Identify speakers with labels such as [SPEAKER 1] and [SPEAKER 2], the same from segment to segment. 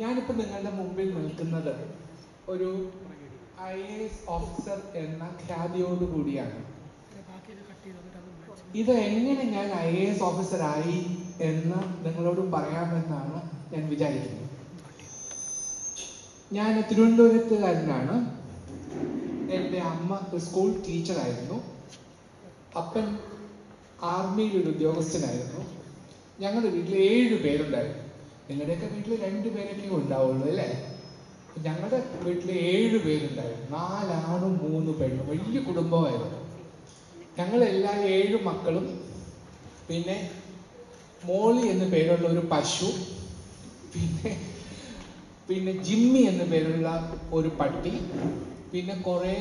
[SPEAKER 1] ഞാനിപ്പോൾ നിങ്ങളുടെ മുമ്പിൽ നിൽക്കുന്നത് ഒരു ഐ എ എസ് ഓഫീസർ എന്ന ഖ്യാതിയോട് കൂടിയാണ് ഇത് എങ്ങനെ ഞാൻ ഐ എ എസ് ഓഫീസർ ആയി എന്ന് നിങ്ങളോട് പറയാമെന്നാണ് ഞാൻ വിചാരിക്കുന്നത് ഞാൻ തിരുവനന്തപുരത്തുകാരനാണ് എൻ്റെ അമ്മ ഒരു സ്കൂൾ ടീച്ചറായിരുന്നു അപ്പൻ ആർമിയിൽ ഒരു ഉദ്യോഗസ്ഥനായിരുന്നു ഞങ്ങളുടെ വീട്ടിൽ ഏഴ് പേരുണ്ടായിരുന്നു നിങ്ങളുടെയൊക്കെ വീട്ടിൽ രണ്ട് പേരൊക്കെ ഉണ്ടാവുള്ളൂ അല്ലേ ഞങ്ങളുടെ വീട്ടിൽ ഏഴ് പേരുണ്ടായിരുന്നു നാലാണും മൂന്ന് പെണ്ണും വലിയ കുടുംബമായിരുന്നു ഞങ്ങളെല്ലാ ഏഴ് മക്കളും പിന്നെ മോളി എന്ന പേരുള്ള ഒരു പശു പിന്നെ പിന്നെ ജിമ്മി എന്ന പേരുള്ള ഒരു പട്ടി പിന്നെ കുറേ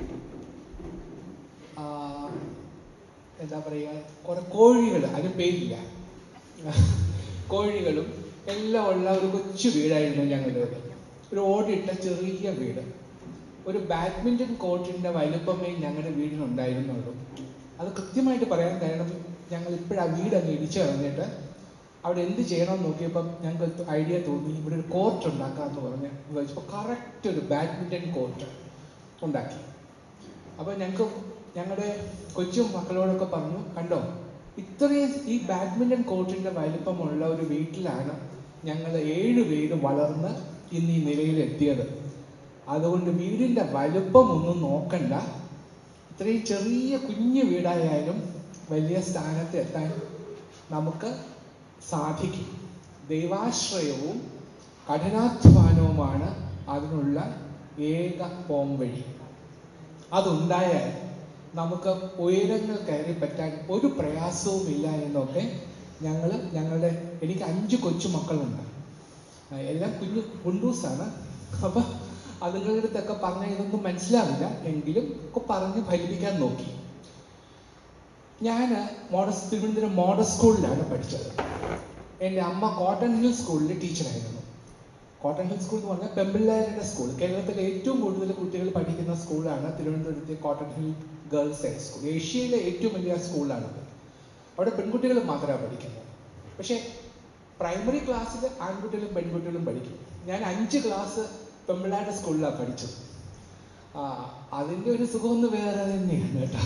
[SPEAKER 1] ആ, എന്താ പറയുക കുറെ കോഴികൾ അതിന് പേരില്ല കോഴികളും എല്ലാം ഉള്ള ഒരു കൊച്ചു വീടായിരുന്നു ഞങ്ങളുടേത് ഒരു ഓടിട്ട ചെറിയ വീട് ഒരു ബാഡ്മിന്റൺ കോർട്ടിന്റെ വലുപ്പമേ ഞങ്ങളുടെ വീടിനുണ്ടായിരുന്നുള്ളൂ അത് കൃത്യമായിട്ട് പറയാൻ കാരണം ഞങ്ങൾ ഇപ്പോഴാ വീട് അങ്ങ് ഇടിച്ചു കളഞ്ഞിട്ട് അവിടെ എന്ത് ചെയ്യണമെന്ന് നോക്കിയപ്പോൾ ഞങ്ങൾക്ക് ഐഡിയ തോന്നി ഇവിടെ ഒരു കോർട്ട് ഉണ്ടാക്കാമെന്ന് പറഞ്ഞ് വെച്ചപ്പോൾ കറക്റ്റ് ഒരു ബാഡ്മിന്റൺ കോർട്ട് ഉണ്ടാക്കി അപ്പൊ ഞങ്ങൾക്ക് ഞങ്ങളുടെ കൊച്ചു മക്കളോടൊക്കെ പറഞ്ഞു കണ്ടോ ഇത്രയും ഈ ബാഡ്മിന്റൺ കോർട്ടിന്റെ വലിപ്പമുള്ള ഒരു വീട്ടിലാണ് ഞങ്ങൾ ഏഴ് പേര് വളർന്ന് ഇന്ന് ഈ നിലയിലെത്തിയത് അതുകൊണ്ട് വീടിന്റെ വലുപ്പം ഒന്നും നോക്കണ്ട ഇത്രയും ചെറിയ കുഞ്ഞു വീടായാലും വലിയ സ്ഥാനത്ത് എത്താൻ നമുക്ക് സാധിക്കും ദൈവാശ്രയവും കഠിനാധ്വാനവുമാണ് അതിനുള്ള ഏക പോംവഴി അതുണ്ടായാൽ നമുക്ക് ഉയരങ്ങൾ കയറി പറ്റാൻ ഒരു പ്രയാസവും ഇല്ല എന്നൊക്കെ ഞങ്ങൾ ഞങ്ങളുടെ എനിക്ക് അഞ്ച് കൊച്ചു മക്കളുണ്ട് ആ, എല്ലാം കുഞ്ഞു കുണ്ടൂസാണ് അപ്പൊ അതുങ്ങളുടെ അടുത്തൊക്കെ പറഞ്ഞ ഇതൊന്നും മനസ്സിലാവില്ല എങ്കിലും ഒക്കെ പറഞ്ഞ് ഫലിപ്പിക്കാൻ നോക്കി ഞാൻ മോഡസ് തിരുവനന്തപുരം മോഡൽ സ്കൂളിലാണ് പഠിച്ചത് എൻ്റെ അമ്മ കോട്ടൺ ഹിൽ സ്കൂളിൽ ടീച്ചറായിരുന്നു കോട്ടൺ ഹിൽ സ്കൂൾ എന്ന് പറഞ്ഞാൽ പെമ്പിള്ളേരുടെ സ്കൂൾ കേരളത്തിലെ ഏറ്റവും കൂടുതൽ കുട്ടികൾ പഠിക്കുന്ന സ്കൂളാണ് തിരുവനന്തപുരത്തെ Cotton Hill Girls High School ഏഷ്യയിലെ ഏറ്റവും വലിയ സ്കൂളാണത് അവിടെ പെൺകുട്ടികൾ മാത്രമാണ് പഠിക്കുന്നത് പക്ഷേ പ്രൈമറി ക്ലാസ്സിൽ ആൺകുട്ടികളും പെൺകുട്ടികളും പഠിക്കും ഞാൻ അഞ്ച് ക്ലാസ് പെമ്പിള്ളേരുടെ സ്കൂളിലാണ് പഠിച്ചത് ആ അതിൻ്റെ ഒരു സുഖമൊന്ന് വേറെ തന്നെയാണ് കേട്ടോ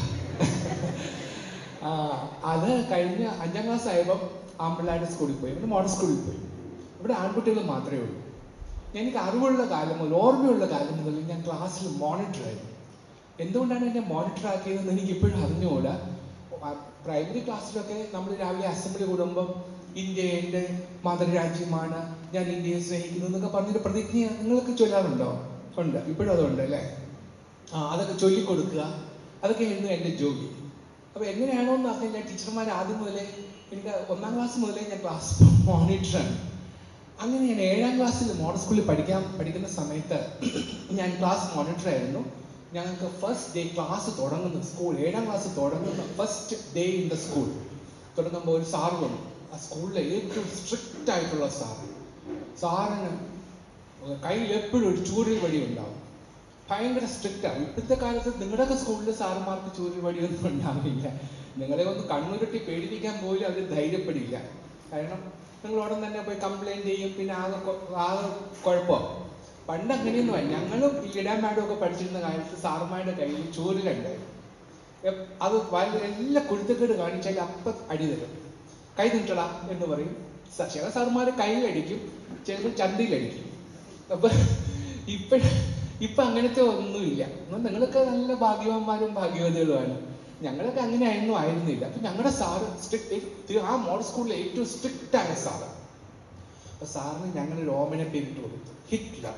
[SPEAKER 1] ആ അത് കഴിഞ്ഞ അഞ്ചാം ക്ലാസ് ആയപ്പം ആമ്പിള്ളേരുടെ സ്കൂളിൽ പോയി പിന്നെ മോഡൽ സ്കൂളിൽ പോയി ഇവിടെ ആൺകുട്ടികൾ മാത്രമേ ഉള്ളൂ എനിക്ക് അറിവുള്ള കാലം മുതൽ ഓർമ്മയുള്ള കാലം മുതൽ ഞാൻ ക്ലാസ്സിൽ മോണിറ്റർ ആയിരുന്നു എന്തുകൊണ്ടാണ് എന്നെ മോണിറ്റർ ആക്കിയതെന്ന് എനിക്ക് ഇപ്പോഴും അറിഞ്ഞുകൂടാ പ്രൈമറി ക്ലാസ്സിലൊക്കെ നമ്മൾ രാവിലെ അസംബ്ലി കൂടുമ്പം ഇന്ത്യ എൻ്റെ മാതൃരാജ്യമാണ് ഞാൻ ഇന്ത്യയെ സ്നേഹിക്കുന്നു എന്നൊക്കെ പറഞ്ഞൊരു പ്രതിജ്ഞ നിങ്ങൾക്ക് ചൊല്ലാറുണ്ടോ ഉണ്ട് ഇപ്പോഴും അതുണ്ട് അല്ലേ ആ അതൊക്കെ ചൊല്ലിക്കൊടുക്കുക അതൊക്കെയായിരുന്നു എൻ്റെ ജോലി അപ്പൊ എങ്ങനെയാണോ എന്ന് അറിയില്ല ടീച്ചർമാർ ആദ്യം മുതലേ എനിക്ക് ഒന്നാം ക്ലാസ് മുതലേ ഞാൻ ക്ലാസ് മോണിറ്ററാണ് അങ്ങനെ ഞാൻ ഏഴാം ക്ലാസ്സിൽ മോഡൽ സ്കൂളിൽ പഠിക്കാൻ പഠിക്കുന്ന സമയത്ത് ഞാൻ ക്ലാസ് മോണിറ്റർ ആയിരുന്നു ഞങ്ങൾക്ക് ഫസ്റ്റ് ഡേ ക്ലാസ് തുടങ്ങുന്ന സ്കൂൾ ഏഴാം ക്ലാസ് തുടങ്ങുന്ന first day in the school തുടങ്ങുമ്പോൾ ഒരു സാറ് വന്നു ആ സ്കൂളിലെ ഏറ്റവും സ്ട്രിക്റ്റ് ആയിട്ടുള്ള സാറ് സാറിന് കയ്യിൽ എപ്പോഴും ഒരു ചൂരൽ വടി ഉണ്ടാവും ഭയങ്കര സ്ട്രിക്റ്റ് ആണ് ഇപ്പോഴത്തെ കാലത്ത് നിങ്ങളുടെയൊക്കെ സ്കൂളിൽ സാറുമാർക്ക് ചൂരൽ വടിയൊന്നും ഉണ്ടാവില്ല നിങ്ങളെ ഒന്ന് കണ്ണുരുട്ടി പേടിപ്പിക്കാൻ പോലും അവർ ധൈര്യപ്പെടില്ല കാരണം നിങ്ങൾ ഉടൻ തന്നെ പോയി കംപ്ലൈന്റ് ചെയ്യും പിന്നെ ആകെ കൊ- ആകെ കുഴപ്പം പണ്ട് അങ്ങനെയൊന്നും അല്ല ഞങ്ങളും ഈ ഇടാൻ മാഡം ഒക്കെ പഠിച്ചിരുന്ന കാലത്ത് സാറുമാരുടെ കയ്യിൽ ചൂരലുണ്ടായിരുന്നു എപ്- അത് വളരെ എല്ലാ കുരുത്തക്കേട് കാണിച്ചാൽ അപ്പ അടി തരും കൈ നീട്ടടാ എന്ന് പറയും സ- ചില സാറുമാര് കയ്യിലടിക്കും ചിലപ്പോൾ ചന്തയിലടിക്കും അപ്പൊ ഇപ്പഴ ഇപ്പൊ അങ്ങനത്തെ ഒന്നുമില്ല എന്നാൽ നിങ്ങളൊക്കെ നല്ല ഭാഗ്യവാന്മാരും ഭാഗ്യവതികളുമാണ് ഞങ്ങളൊക്കെ അങ്ങനെ ആയിരുന്നു ആയിരുന്നില്ല അപ്പൊ ഞങ്ങളുടെ സാറ് സ്ട്രിക്ട് ആ മോഡൽ സ്കൂളിലെ ഏറ്റവും സ്ട്രിക്റ്റ് ആയ സാറ് അപ്പൊ സാറിന് ഞങ്ങൾ ഒരു ഓമന പേരിട്ട് കൊടുത്തു ഹിറ്റ്ലർ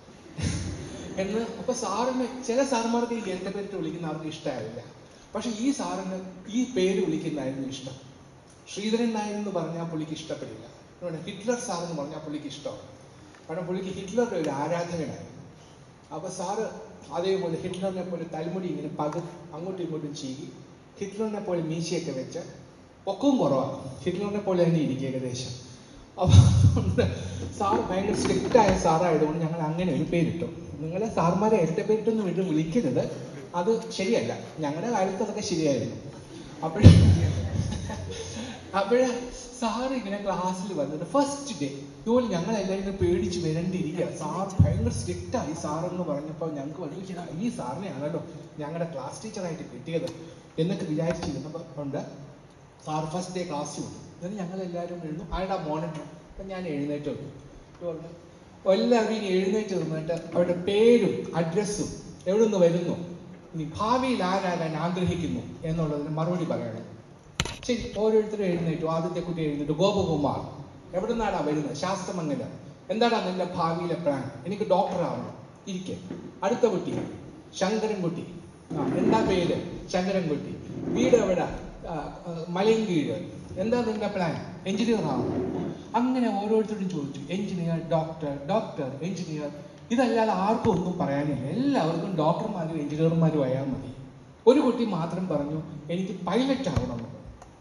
[SPEAKER 1] എന്ന് അപ്പൊ സാറിന് ചില സാറുമാർക്ക് ഈ എന്റെ പേരിട്ട് വിളിക്കുന്ന അവർക്ക് ഇഷ്ടമാവില്ല പക്ഷെ ഈ സാറിന് ഈ പേര് വിളിക്കുന്നതായിരുന്നു ഇഷ്ടം ശ്രീധരൻ നായർ എന്ന് പറഞ്ഞാൽ പുള്ളിക്ക് ഇഷ്ടപ്പെടില്ല അതുകൊണ്ട് ഹിറ്റ്ലർ സാർ എന്ന് പറഞ്ഞാൽ പുള്ളിക്ക് ഇഷ്ടമാണ് കാരണം പുള്ളിക്ക് ഹിറ്റ്ലറുടെ ഒരു ആരാധകനായിരുന്നു അപ്പൊ സാറ് അതേപോലെ ഹിറ്റ്ലറിനെ പോലെ തലമുടി ഇങ്ങനെ പക അങ്ങോട്ടും ഇങ്ങോട്ടും ചീകി ഹിറ്റ്ലറിനെ പോലെ മീശയൊക്കെ വെച്ച് പൊക്കവും കുറവാണ് ഹിറ്റ്ലറിനെ പോലെ തന്നെ ഇരിക്കും ഏകദേശം അപ്പൊ അതുകൊണ്ട് സാർ ഭയങ്കര സ്ട്രിക്റ്റ് ആയ സാറായതുകൊണ്ട് ഞങ്ങൾ അങ്ങനെ ഒരു പേരിട്ടു നിങ്ങളെ സാർമാരെ ഇരട്ട പേരിട്ടൊന്നും വീണ്ടും വിളിക്കരുത് അത് ശരിയല്ല ഞങ്ങളുടെ കാലത്ത് അതൊക്കെ ശരിയായിരുന്നു അപ്പോഴേ അപ്പോഴേ സാറ് ഇങ്ങനെ ക്ലാസ്സിൽ വന്നിട്ട് ഫസ്റ്റ് ഡേ ഇതുപോലെ ഞങ്ങൾ എല്ലാവരും ഇങ്ങനെ പേടിച്ച് വരണ്ടിരിക്കുക സാർ ഭയങ്കര സ്ട്രിക്റ്റ് ആയി സാറെന്ന് പറഞ്ഞപ്പോൾ ഞങ്ങൾക്ക് വലിയ ഈ സാറിനെയാണല്ലോ ഞങ്ങളുടെ ക്ലാസ് ടീച്ചറായിട്ട് കിട്ടിയത് എന്നൊക്കെ വിചാരിച്ചിരുന്നപ്പോൾ ഉണ്ട് സാർ ഫസ്റ്റ് ഡേ ക്ലാസ് വന്നു എന്നിട്ട് ഞങ്ങൾ എല്ലാവരും എഴുന്നു അയാളുടെ മോണിറ്റർ അപ്പം ഞാൻ എഴുന്നേറ്റ് വന്നു എന്നിട്ട് പറഞ്ഞു എല്ലാവരും ഇനി എഴുന്നേറ്റ് നിന്നിട്ട് അവരുടെ പേരും അഡ്രസ്സും എവിടെ നിന്ന് വരുന്നു ഇനി ഭാവിയിൽ ആരാകാൻ ആഗ്രഹിക്കുന്നു എന്നുള്ളതിന് മറുപടി പറയണം ശരി ഓരോരുത്തരും എഴുന്നേറ്റു ആദ്യത്തെ കുട്ടി എഴുന്നേറ്റു ഗോപകുമാർ എവിടെ നിന്നാടാ വരുന്നത് ശാസ്ത്രമംഗലം എന്താടാ നിന്റെ ഭാവിയിലെ പ്ലാൻ എനിക്ക് ഡോക്ടർ ആവണം ഇരിക്കെ അടുത്ത കുട്ടി ശങ്കരൻകുട്ടി ആ എന്താ പേര് ശങ്കരൻകുട്ടി വീട് എവിടെ ആ, ആ, മലയൻകീഴ് എന്താ നിന്റെ പ്ലാൻ എഞ്ചിനീയർ ആവണം അങ്ങനെ ഓരോരുത്തരും ചോദിച്ചു എഞ്ചിനീയർ ഡോക്ടർ ഡോക്ടർ എഞ്ചിനീയർ ഇതല്ലാതെ ആർക്കും ഒന്നും പറയാനില്ല എല്ലാവർക്കും ഡോക്ടർമാരും എഞ്ചിനീയർമാരും ആയാൽ മതി ഒരു കുട്ടി മാത്രം പറഞ്ഞു എനിക്ക് പൈലറ്റ് ആവണം എന്ന്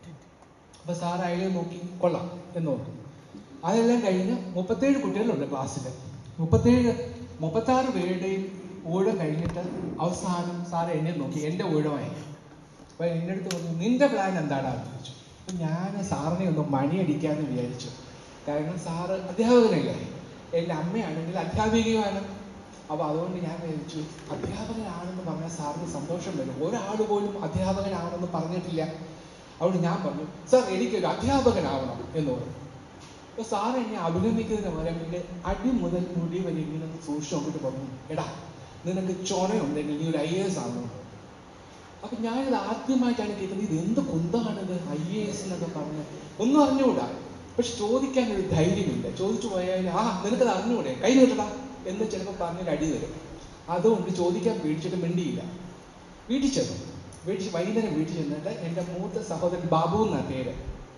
[SPEAKER 1] അപ്പൊ സാർ അയാളെ നോക്കി കൊള്ളാം എന്ന് പറഞ്ഞു അതെല്ലാം കഴിഞ്ഞ് മുപ്പത്തേഴ് കുട്ടികളുണ്ട് ക്ലാസ്സിൽ മുപ്പത്തേഴ് മുപ്പത്താറ് പേരുടെയും ഊഴം കഴിഞ്ഞിട്ട് അവസാനം സാർ എന്നെ നോക്കി എൻ്റെ ഊഴമായി അപ്പൊ എൻ്റെ അടുത്ത് പറഞ്ഞു നിന്റെ പ്ലാൻ എന്താടാന്ന് ചോദിച്ചു അപ്പൊ ഞാൻ സാറിനെ ഒന്ന് മണിയടിക്കാന്ന് വിചാരിച്ചു കാരണം സാറ് അധ്യാപകനല്ലേ എൻ്റെ അമ്മയാണെങ്കിൽ അധ്യാപികയുമാണ് അപ്പൊ അതുകൊണ്ട് ഞാൻ വിചാരിച്ചു അധ്യാപകനാണെന്ന് പറഞ്ഞാൽ സാറിന് സന്തോഷം വരും ഒരാൾ പോലും അധ്യാപകനാണെന്ന് പറഞ്ഞിട്ടില്ല അതുകൊണ്ട് ഞാൻ പറഞ്ഞു സാർ എനിക്കൊരു അധ്യാപകനാവണം എന്ന് പറഞ്ഞു അപ്പൊ സാർ എന്നെ അഭിനന്ദിക്കുന്നതിന് പകരം പിന്നെ അടി മുതൽ മുടി വരെ ഇങ്ങനെ ഒന്ന് സൂക്ഷിച്ചു നോക്കിട്ട് പറഞ്ഞു എടാ നിനക്ക് ചൊണയുണ്ടെങ്കിൽ നീ ഒരു ഐ എസ് ആവണം അപ്പൊ ഞാനിത് ആദ്യമായിട്ടാണ് കേൾക്കുന്നത് ഇത് എന്ത് കുന്താണിത് ഐ എ എസ് എന്നൊക്കെ പറഞ്ഞ് ഒന്നും അറിഞ്ഞുകൂടാ പക്ഷെ ചോദിക്കാൻ ഒരു ധൈര്യമില്ല ചോദിച്ചു പോയാൽ ആ നിനക്കത് അറിഞ്ഞുകൂടെ കൈ നീട്ടടാ എന്ന് ചിലപ്പോൾ പറഞ്ഞൊരു അടി തരും അതുകൊണ്ട് ചോദിക്കാൻ പേടിച്ചിട്ട് മിണ്ടിയില്ല വീട്ടിൽ ചെന്നു വീട്ടിൽ വൈകുന്നേരം വീട്ടിൽ ചെന്നിട്ട് എൻ്റെ മൂത്ത സഹോദരൻ ബാബു എന്നാ പേര്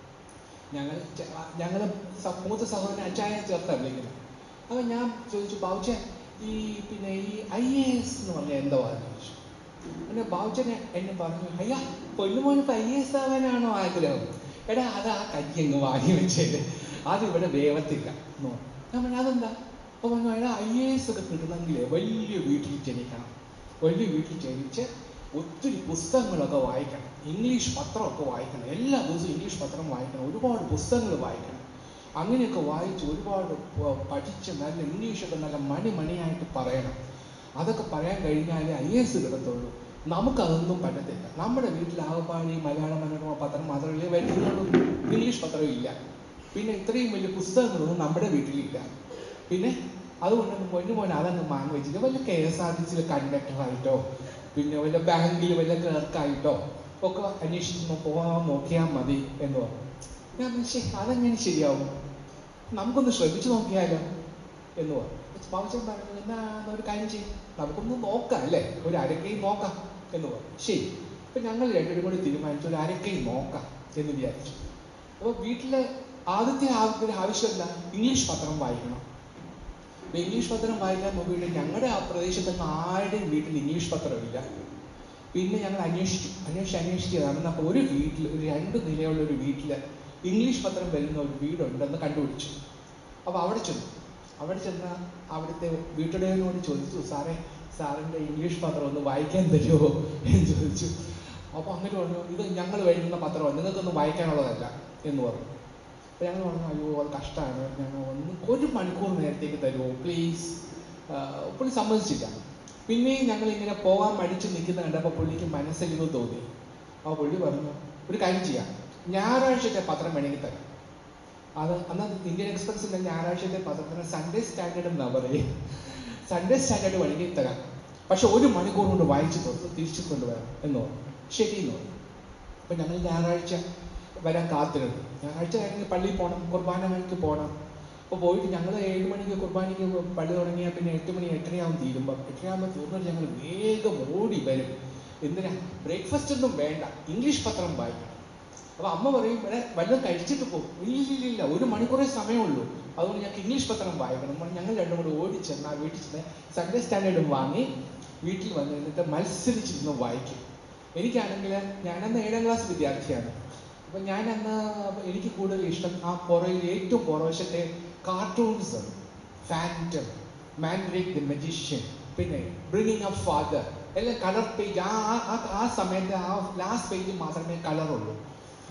[SPEAKER 1] ഞങ്ങൾ ഞങ്ങൾ മൂത്ത സഹോദരൻ അച്ചായനെ ചേർത്താണ് വിളിക്കുന്നത് അപ്പൊ ഞാൻ ചോദിച്ചു ബാബുച്ച ഈ പിന്നെ ഈ ഐ എ എസ് എന്ന് പറഞ്ഞാൽ എന്തുവാന്ന് ചോദിച്ചു പിന്നെ ബാബുച്ചനെ എന്നെ പറഞ്ഞു അയ്യാ പൊന്നുമോനിപ്പോ ഐ എസ് ആവാനാണോ ആഗ്രഹം എടാ അത് ആ കയ്യ് അങ്ങ് വാങ്ങി വെച്ചത് അത് ഇവിടെ വേവത്തില്ല എന്ന് പറഞ്ഞു. ഞാൻ പറഞ്ഞു അതെന്താ അപ്പൊ പറഞ്ഞു എടാ ഐ എ എസ് ഒക്കെ കിട്ടണമെങ്കിൽ വലിയ വീട്ടിൽ ജനിക്കണം വലിയ വീട്ടിൽ ജനിച്ച് ഒത്തിരി പുസ്തകങ്ങളൊക്കെ വായിക്കണം ഇംഗ്ലീഷ് പത്രമൊക്കെ വായിക്കണം എല്ലാ ദിവസവും ഇംഗ്ലീഷ് പത്രം വായിക്കണം ഒരുപാട് പുസ്തകങ്ങൾ വായിക്കണം അങ്ങനെയൊക്കെ വായിച്ച് ഒരുപാട് പ- പഠിച്ച് നല്ല ഇംഗ്ലീഷൊക്കെ നല്ല മണി മണിയായിട്ട് പറയണം അതൊക്കെ പറയാൻ കഴിഞ്ഞാലേ ഐ എസ് കിടത്തുള്ളൂ നമുക്കതൊന്നും പറ്റത്തില്ല നമ്മുടെ വീട്ടിൽ ആകപ്പാടി മലയാള മനോരമ പത്രം മാത്രമല്ലേ വരുന്നുള്ളൂ ഇംഗ്ലീഷ് പത്രം ഇല്ല പിന്നെ ഇത്രയും വലിയ പുസ്തകങ്ങളൊന്നും നമ്മുടെ വീട്ടിലില്ല പിന്നെ അതുകൊണ്ട് പൊന്നു മോനെ അതങ്ങ് വാങ്ങി വെച്ചിട്ട് വല്ല കെ എസ് ആർ ടി സിയിൽ കണ്ടക്ടറായിട്ടോ പിന്നെ വല്ല ബാങ്കിൽ വല്ല ക്ലർക്കായിട്ടോ ഒക്കെ അന്വേഷിച്ച് പോകാൻ നോക്കിയാൽ മതി എന്ന് പറഞ്ഞു ഞാൻ പറഞ്ഞു, "ശ്ശേ, അതെങ്ങനെ ശരിയാവും നമുക്കൊന്ന് ശ്രമിച്ചു നോക്കിയാലോ എന്ന് പറഞ്ഞു പാവച്ചൻ പറഞ്ഞു എന്നാ എന്നാ ഒരു കാര്യം ചെയ്യും നമുക്കൊന്ന് നോക്കാം അല്ലേ ഒരു അരക്കയും നോക്കാം എന്ന് പറഞ്ഞു ശരി അപ്പൊ ഞങ്ങൾ രണ്ടുപേരും കൂടി തീരുമാനിച്ചു ഒരു അരക്കയും നോക്കാം എന്ന് വിചാരിച്ചു അപ്പൊ വീട്ടിലെ ആദ്യത്തെ ആ- ഒരു ആവശ്യം എന്താ ഇംഗ്ലീഷ് പത്രം വായിക്കണം അപ്പൊ ഇംഗ്ലീഷ് പത്രം വായിക്കാൻ നോക്കിയിട്ട് ഞങ്ങളുടെ ആ പ്രദേശത്തൊന്നും ആരുടെയും വീട്ടിൽ ഇംഗ്ലീഷ് പത്രമില്ല പിന്നെ ഞങ്ങൾ അന്വേഷിച്ചു അന്വേഷിച്ച് അന്വേഷിച്ച് നടന്നപ്പോൾ ഒരു വീട്ടിൽ ഒരു രണ്ട് നിലയുള്ള ഒരു വീട്ടിൽ ഇംഗ്ലീഷ് പത്രം വരുന്ന ഒരു വീടുണ്ടെന്ന് കണ്ടുപിടിച്ചു അപ്പോൾ അവിടെ ചെന്നു അവിടെ ചെന്ന അവിടുത്തെ വീട്ടുടേനോട് ചോദിച്ചു സാറേ സാറിൻ്റെ ഇംഗ്ലീഷ് പത്രം ഒന്ന് വായിക്കാൻ തരുമോ എന്ന് ചോദിച്ചു അപ്പോൾ അങ്ങോട്ട് പറഞ്ഞു ഇത് ഞങ്ങൾ വരുന്ന പത്രമാണ് നിങ്ങൾക്കൊന്നും വായിക്കാനുള്ളതല്ല എന്ന് പറഞ്ഞു അപ്പൊ ഞങ്ങൾ പറഞ്ഞു അയ്യോ അത് കഷ്ടമാണ് ഞങ്ങൾ ഒന്ന് ഒരു മണിക്കൂർ നേരത്തേക്ക് തരുമോ പ്ലീസ് പുള്ളി സമ്മതിച്ചില്ല പിന്നെയും ഞങ്ങൾ ഇങ്ങനെ പോകാൻ മടിച്ച് നിൽക്കുന്ന കണ്ടപ്പോൾ പുള്ളിക്ക് മനസ്സിലിത് തോന്നി അപ്പോൾ പുള്ളി പറഞ്ഞു ഒരു കാര്യം ചെയ്യാം ഞായറാഴ്ചത്തെ പത്രം വേണമെങ്കിൽ തരാം അത് അന്ന് ഇന്ത്യൻ എക്സ്പ്രസിന്റെ ഞായറാഴ്ചത്തെ പത്രത്തിന് സൺഡേ സ്റ്റാൻഡേർഡ് എന്നാ പറയും സൺഡേ സ്റ്റാൻഡേർഡ് വേണമെങ്കിൽ തരാം പക്ഷെ ഒരു മണിക്കൂർ കൊണ്ട് വായിച്ചു തൊട്ട് തിരിച്ചു കൊണ്ടുവരാം എന്ന് പറഞ്ഞു ശരി എന്ന് പറഞ്ഞു അപ്പൊ ഞങ്ങൾ ഞായറാഴ്ച വരാൻ കാത്തിരുന്നു ഞായറാഴ്ച ആണെങ്കിൽ പള്ളിയിൽ പോകണം കുർബാന മണിക്ക് പോകണം അപ്പോൾ പോയിട്ട് ഞങ്ങൾ ഏഴ് മണിക്ക് കുർബാനയ്ക്ക് പള്ളി തുടങ്ങിയാൽ പിന്നെ എട്ട് മണി എട്ടരയാവും തീരുമ്പോൾ എട്ടരയാകുമ്പോൾ തീർന്നിട്ട് ഞങ്ങൾ വേഗം ഓടി വരും എന്തിനാ ബ്രേക്ക്ഫാസ്റ്റ് ഒന്നും വേണ്ട ഇംഗ്ലീഷ് പത്രം വായിക്കണം അപ്പൊ അമ്മ പറയും ഇവിടെ വല്ലതും കഴിച്ചിട്ട് പോകും ഇല്ലില്ല ഒരു മണിക്കൂറേ സമയമുള്ളൂ അതുകൊണ്ട് ഞങ്ങൾക്ക് ഇംഗ്ലീഷ് പത്രം വായിക്കണം അപ്പോൾ ഞങ്ങൾ രണ്ടും കൂടെ ഓടി ചെന്ന് ആ വീട്ടിൽ ചെന്ന് സൺഡേ സ്റ്റാൻഡേർഡും വാങ്ങി വീട്ടിൽ വന്ന് എന്നിട്ട് മത്സരിച്ചിരുന്ന് വായിക്കും എനിക്കാണെങ്കിൽ ഞാനന്ന് ഏഴാം ക്ലാസ് വിദ്യാർത്ഥിയാണ് അപ്പൊ ഞാൻ അന്ന് എനിക്ക് കൂടുതൽ ഇഷ്ടം ആ പുറയിൽ ഏറ്റവും പുറവശത്തെ cartoons Phantom Mandrake the Magician പിന്നെ ബ്രിങ്ങിങ് അപ്പ് ഫാദർ എല്ലാം കളർ പേജ് ആ ആ- ആ ആ സമയത്ത് ആ ലാസ്റ്റ് പേജിൽ മാത്രമേ കളറുള്ളൂ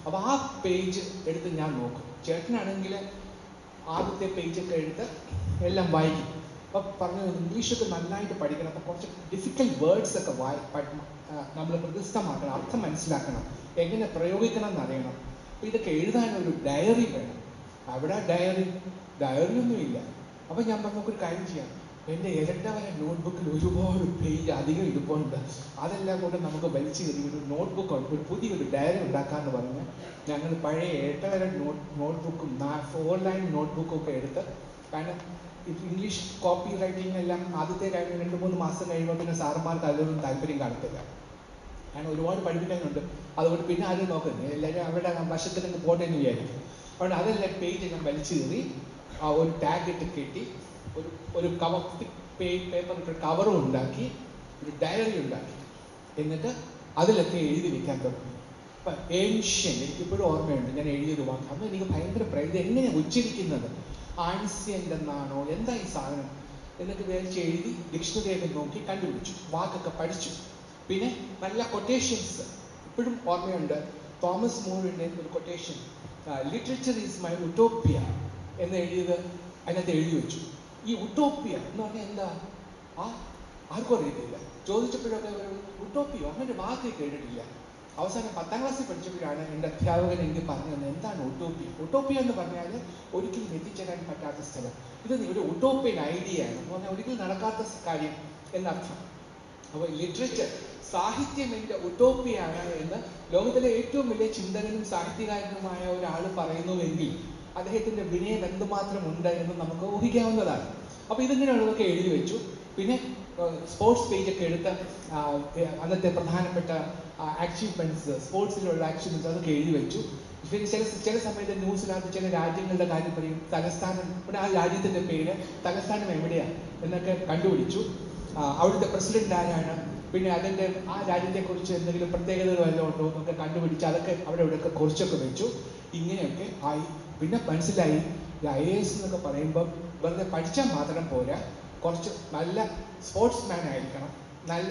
[SPEAKER 1] അപ്പോൾ ആ പേജ് എടുത്ത് ഞാൻ നോക്കും ചേട്ടനാണെങ്കിൽ ആദ്യത്തെ പേജൊക്കെ എടുത്ത് എല്ലാം വായിക്കും അപ്പൊ പറഞ്ഞു ഇംഗ്ലീഷൊക്കെ നന്നായിട്ട് പഠിക്കണം അപ്പൊ കുറച്ച് ഡിഫിക്കൽട്ട് വേർഡ്സ് ഒക്കെ വായി നമ്മൾ ഹൃദയസ്ഥമാക്കണം അർത്ഥം മനസ്സിലാക്കണം എങ്ങനെ പ്രയോഗിക്കണം എന്നറിയണം അപ്പൊ ഇതൊക്കെ എഴുതാൻ ഒരു ഡയറി വേണം അവിടെ ഡയറി ഡയറി ഒന്നും ഇല്ല അപ്പൊ ഞാൻ പറഞ്ഞു "നമുക്ക് ഒരു കാര്യം ചെയ്യാം എൻ്റെ ഇരട്ടവര നോട്ട്ബുക്കിൽ ഒരുപാട് പേജ് അധികം ഇരിപ്പുണ്ട് അതെല്ലാം കൊണ്ട് നമുക്ക് വലിച്ചു കയറി ഒരു നോട്ട്ബുക്ക് ഒരു പുതിയൊരു ഡയറി ഉണ്ടാക്കാന്ന് പറഞ്ഞ് ഞങ്ങൾ പഴയ ഇരട്ടവര നോട്ട് നോട്ട്ബുക്കും ഫോർ ലൈൻ നോട്ട്ബുക്കും ഒക്കെ എടുത്ത് കാരണം ഇപ്പൊ ഇംഗ്ലീഷ് കോപ്പി റൈറ്റിംഗ് എല്ലാം ആദ്യത്തെ കാര്യം രണ്ട് മൂന്ന് മാസം കഴിയുമ്പോൾ പിന്നെ സാറന്മാർക്ക് അതിലൊന്നും താല്പര്യം കാണത്തില്ല കാരണം ഒരുപാട് പഠിപ്പിക്കാനുണ്ട് അതുകൊണ്ട് പിന്നെ ആരും നോക്കുന്നത് എല്ലാവരും അവരുടെ വശത്തിനങ്ങ് പോട്ടെ എന്ന് വിചാരിക്കും അതുകൊണ്ട് അതെല്ലാം പേജ് ഞാൻ വലിച്ചു കയറി ആ ഒരു ടാഗ് ഇട്ട് കെട്ടി ഒരു ഒരു കവർ പേപ്പർ ഇട്ട് കവറും ഉണ്ടാക്കി ഒരു ഡയറി ഉണ്ടാക്കി എന്നിട്ട് അതിലൊക്കെ എഴുതി വെക്കാൻ തുടങ്ങി അപ്പൊ ഏൻഷ്യൻ എനിക്കിപ്പോഴും ഓർമ്മയുണ്ട് ഞാൻ എഴുതിയത് വാക്ക് അന്ന് എനിക്ക് ഭയങ്കര പ്രൈ ഇത് എങ്ങനെയാണ് ഉച്ചരിക്കുന്നത് ആൻഷ്യൻ്റ് എന്നാണോ എന്താ ഈ സാധനം എന്നൊക്കെ വിചാരിച്ച് എഴുതി ഡിക്ഷണറിയൊക്കെ നോക്കി കണ്ടുപിടിച്ചു വാക്കൊക്കെ പഠിച്ചു പിന്നെ നല്ല കൊട്ടേഷൻസ് ഇപ്പോഴും ഓർമ്മയുണ്ട് തോമസ് മൂറിന്റെ ഒരു quotation literature is my utopia എന്ന് എഴുതിയത് അതിനകത്ത് എഴുതി വെച്ചു ഈ ഉട്ടോപ്പിയ എന്ന് പറഞ്ഞാൽ എന്താ ആ ആർക്കും അറിയത്തില്ല ചോദിച്ചപ്പോഴൊക്കെ ഒരു ഉട്ടോപ്പിയോ അങ്ങനെ ഒരു വാക്ക് കേട്ടിട്ടില്ല അവസാനം പത്താം ക്ലാസ്സിൽ പഠിച്ചപ്പോഴാണ് എൻ്റെ അധ്യാപകൻ എനിക്ക് പറഞ്ഞു തന്നത് എന്താണ് ഉട്ടോപ്പിയ ഉട്ടോപ്പിയ എന്ന് പറഞ്ഞാൽ ഒരിക്കലും എത്തിച്ചേരാൻ പറ്റാത്ത സ്ഥലം ഇത് ഒരു ഉട്ടോപ്യൻ ഐഡിയ ആണ് എന്ന് പറഞ്ഞാൽ ഒരിക്കലും നടക്കാത്ത കാര്യം എന്നർത്ഥം അപ്പോൾ ലിറ്ററേച്ചർ സാഹിത്യം എൻ്റെ ഉട്ടോപ്പിയാണ് എന്ന് ലോകത്തിലെ ഏറ്റവും വലിയ ചിന്തകനും സാഹിത്യകാരനുമായ ഒരാൾ പറയുന്നുവെങ്കിൽ അദ്ദേഹത്തിന്റെ വിനയം എന്തുമാത്രം ഉണ്ട് എന്ന് നമുക്ക് ഊഹിക്കാവുന്നതാണ് അപ്പൊ ഇതിങ്ങനെയുള്ളതൊക്കെ എഴുതി വെച്ചു പിന്നെ സ്പോർട്സ് പേജ് ഒക്കെ എടുത്ത് ആ, ഏ, അന്നത്തെ പ്രധാനപ്പെട്ട അച്ചീവ്മെന്റ്സ് സ്പോർട്സിലുള്ള അച്ചീവ്മെന്റ്സ് അതൊക്കെ എഴുതി വെച്ചു പിന്നെ ചില ചില സമയത്ത് ന്യൂസിനകത്ത് ചില രാജ്യങ്ങളുടെ കാര്യം പറയും തലസ്ഥാനം പിന്നെ ആ രാജ്യത്തിന്റെ പേര് തലസ്ഥാനം എവിടെയാ എന്നൊക്കെ കണ്ടുപിടിച്ചു ആ, അവിടുത്തെ പ്രസിഡന്റ് ആരാണ് പിന്നെ അതിന്റെ ആ രാജ്യത്തെ കുറിച്ച് എന്തെങ്കിലും പ്രത്യേകതകൾ വല്ലതും ഉണ്ടോ എന്നൊക്കെ കണ്ടുപിടിച്ച് അതൊക്കെ അവിടെ ഇവിടെയൊക്കെ കുറിച്ചൊക്കെ വെച്ചു ഇങ്ങനെയൊക്കെ ആയി പിന്നെ മനസ്സിലായി ഐ എ എസ് എന്നൊക്കെ പറയുമ്പോൾ വെറുതെ പഠിച്ചാൽ മാത്രം പോരാ കുറച്ച് നല്ല സ്പോർട്സ് മാൻ ആയിരിക്കണം നല്ല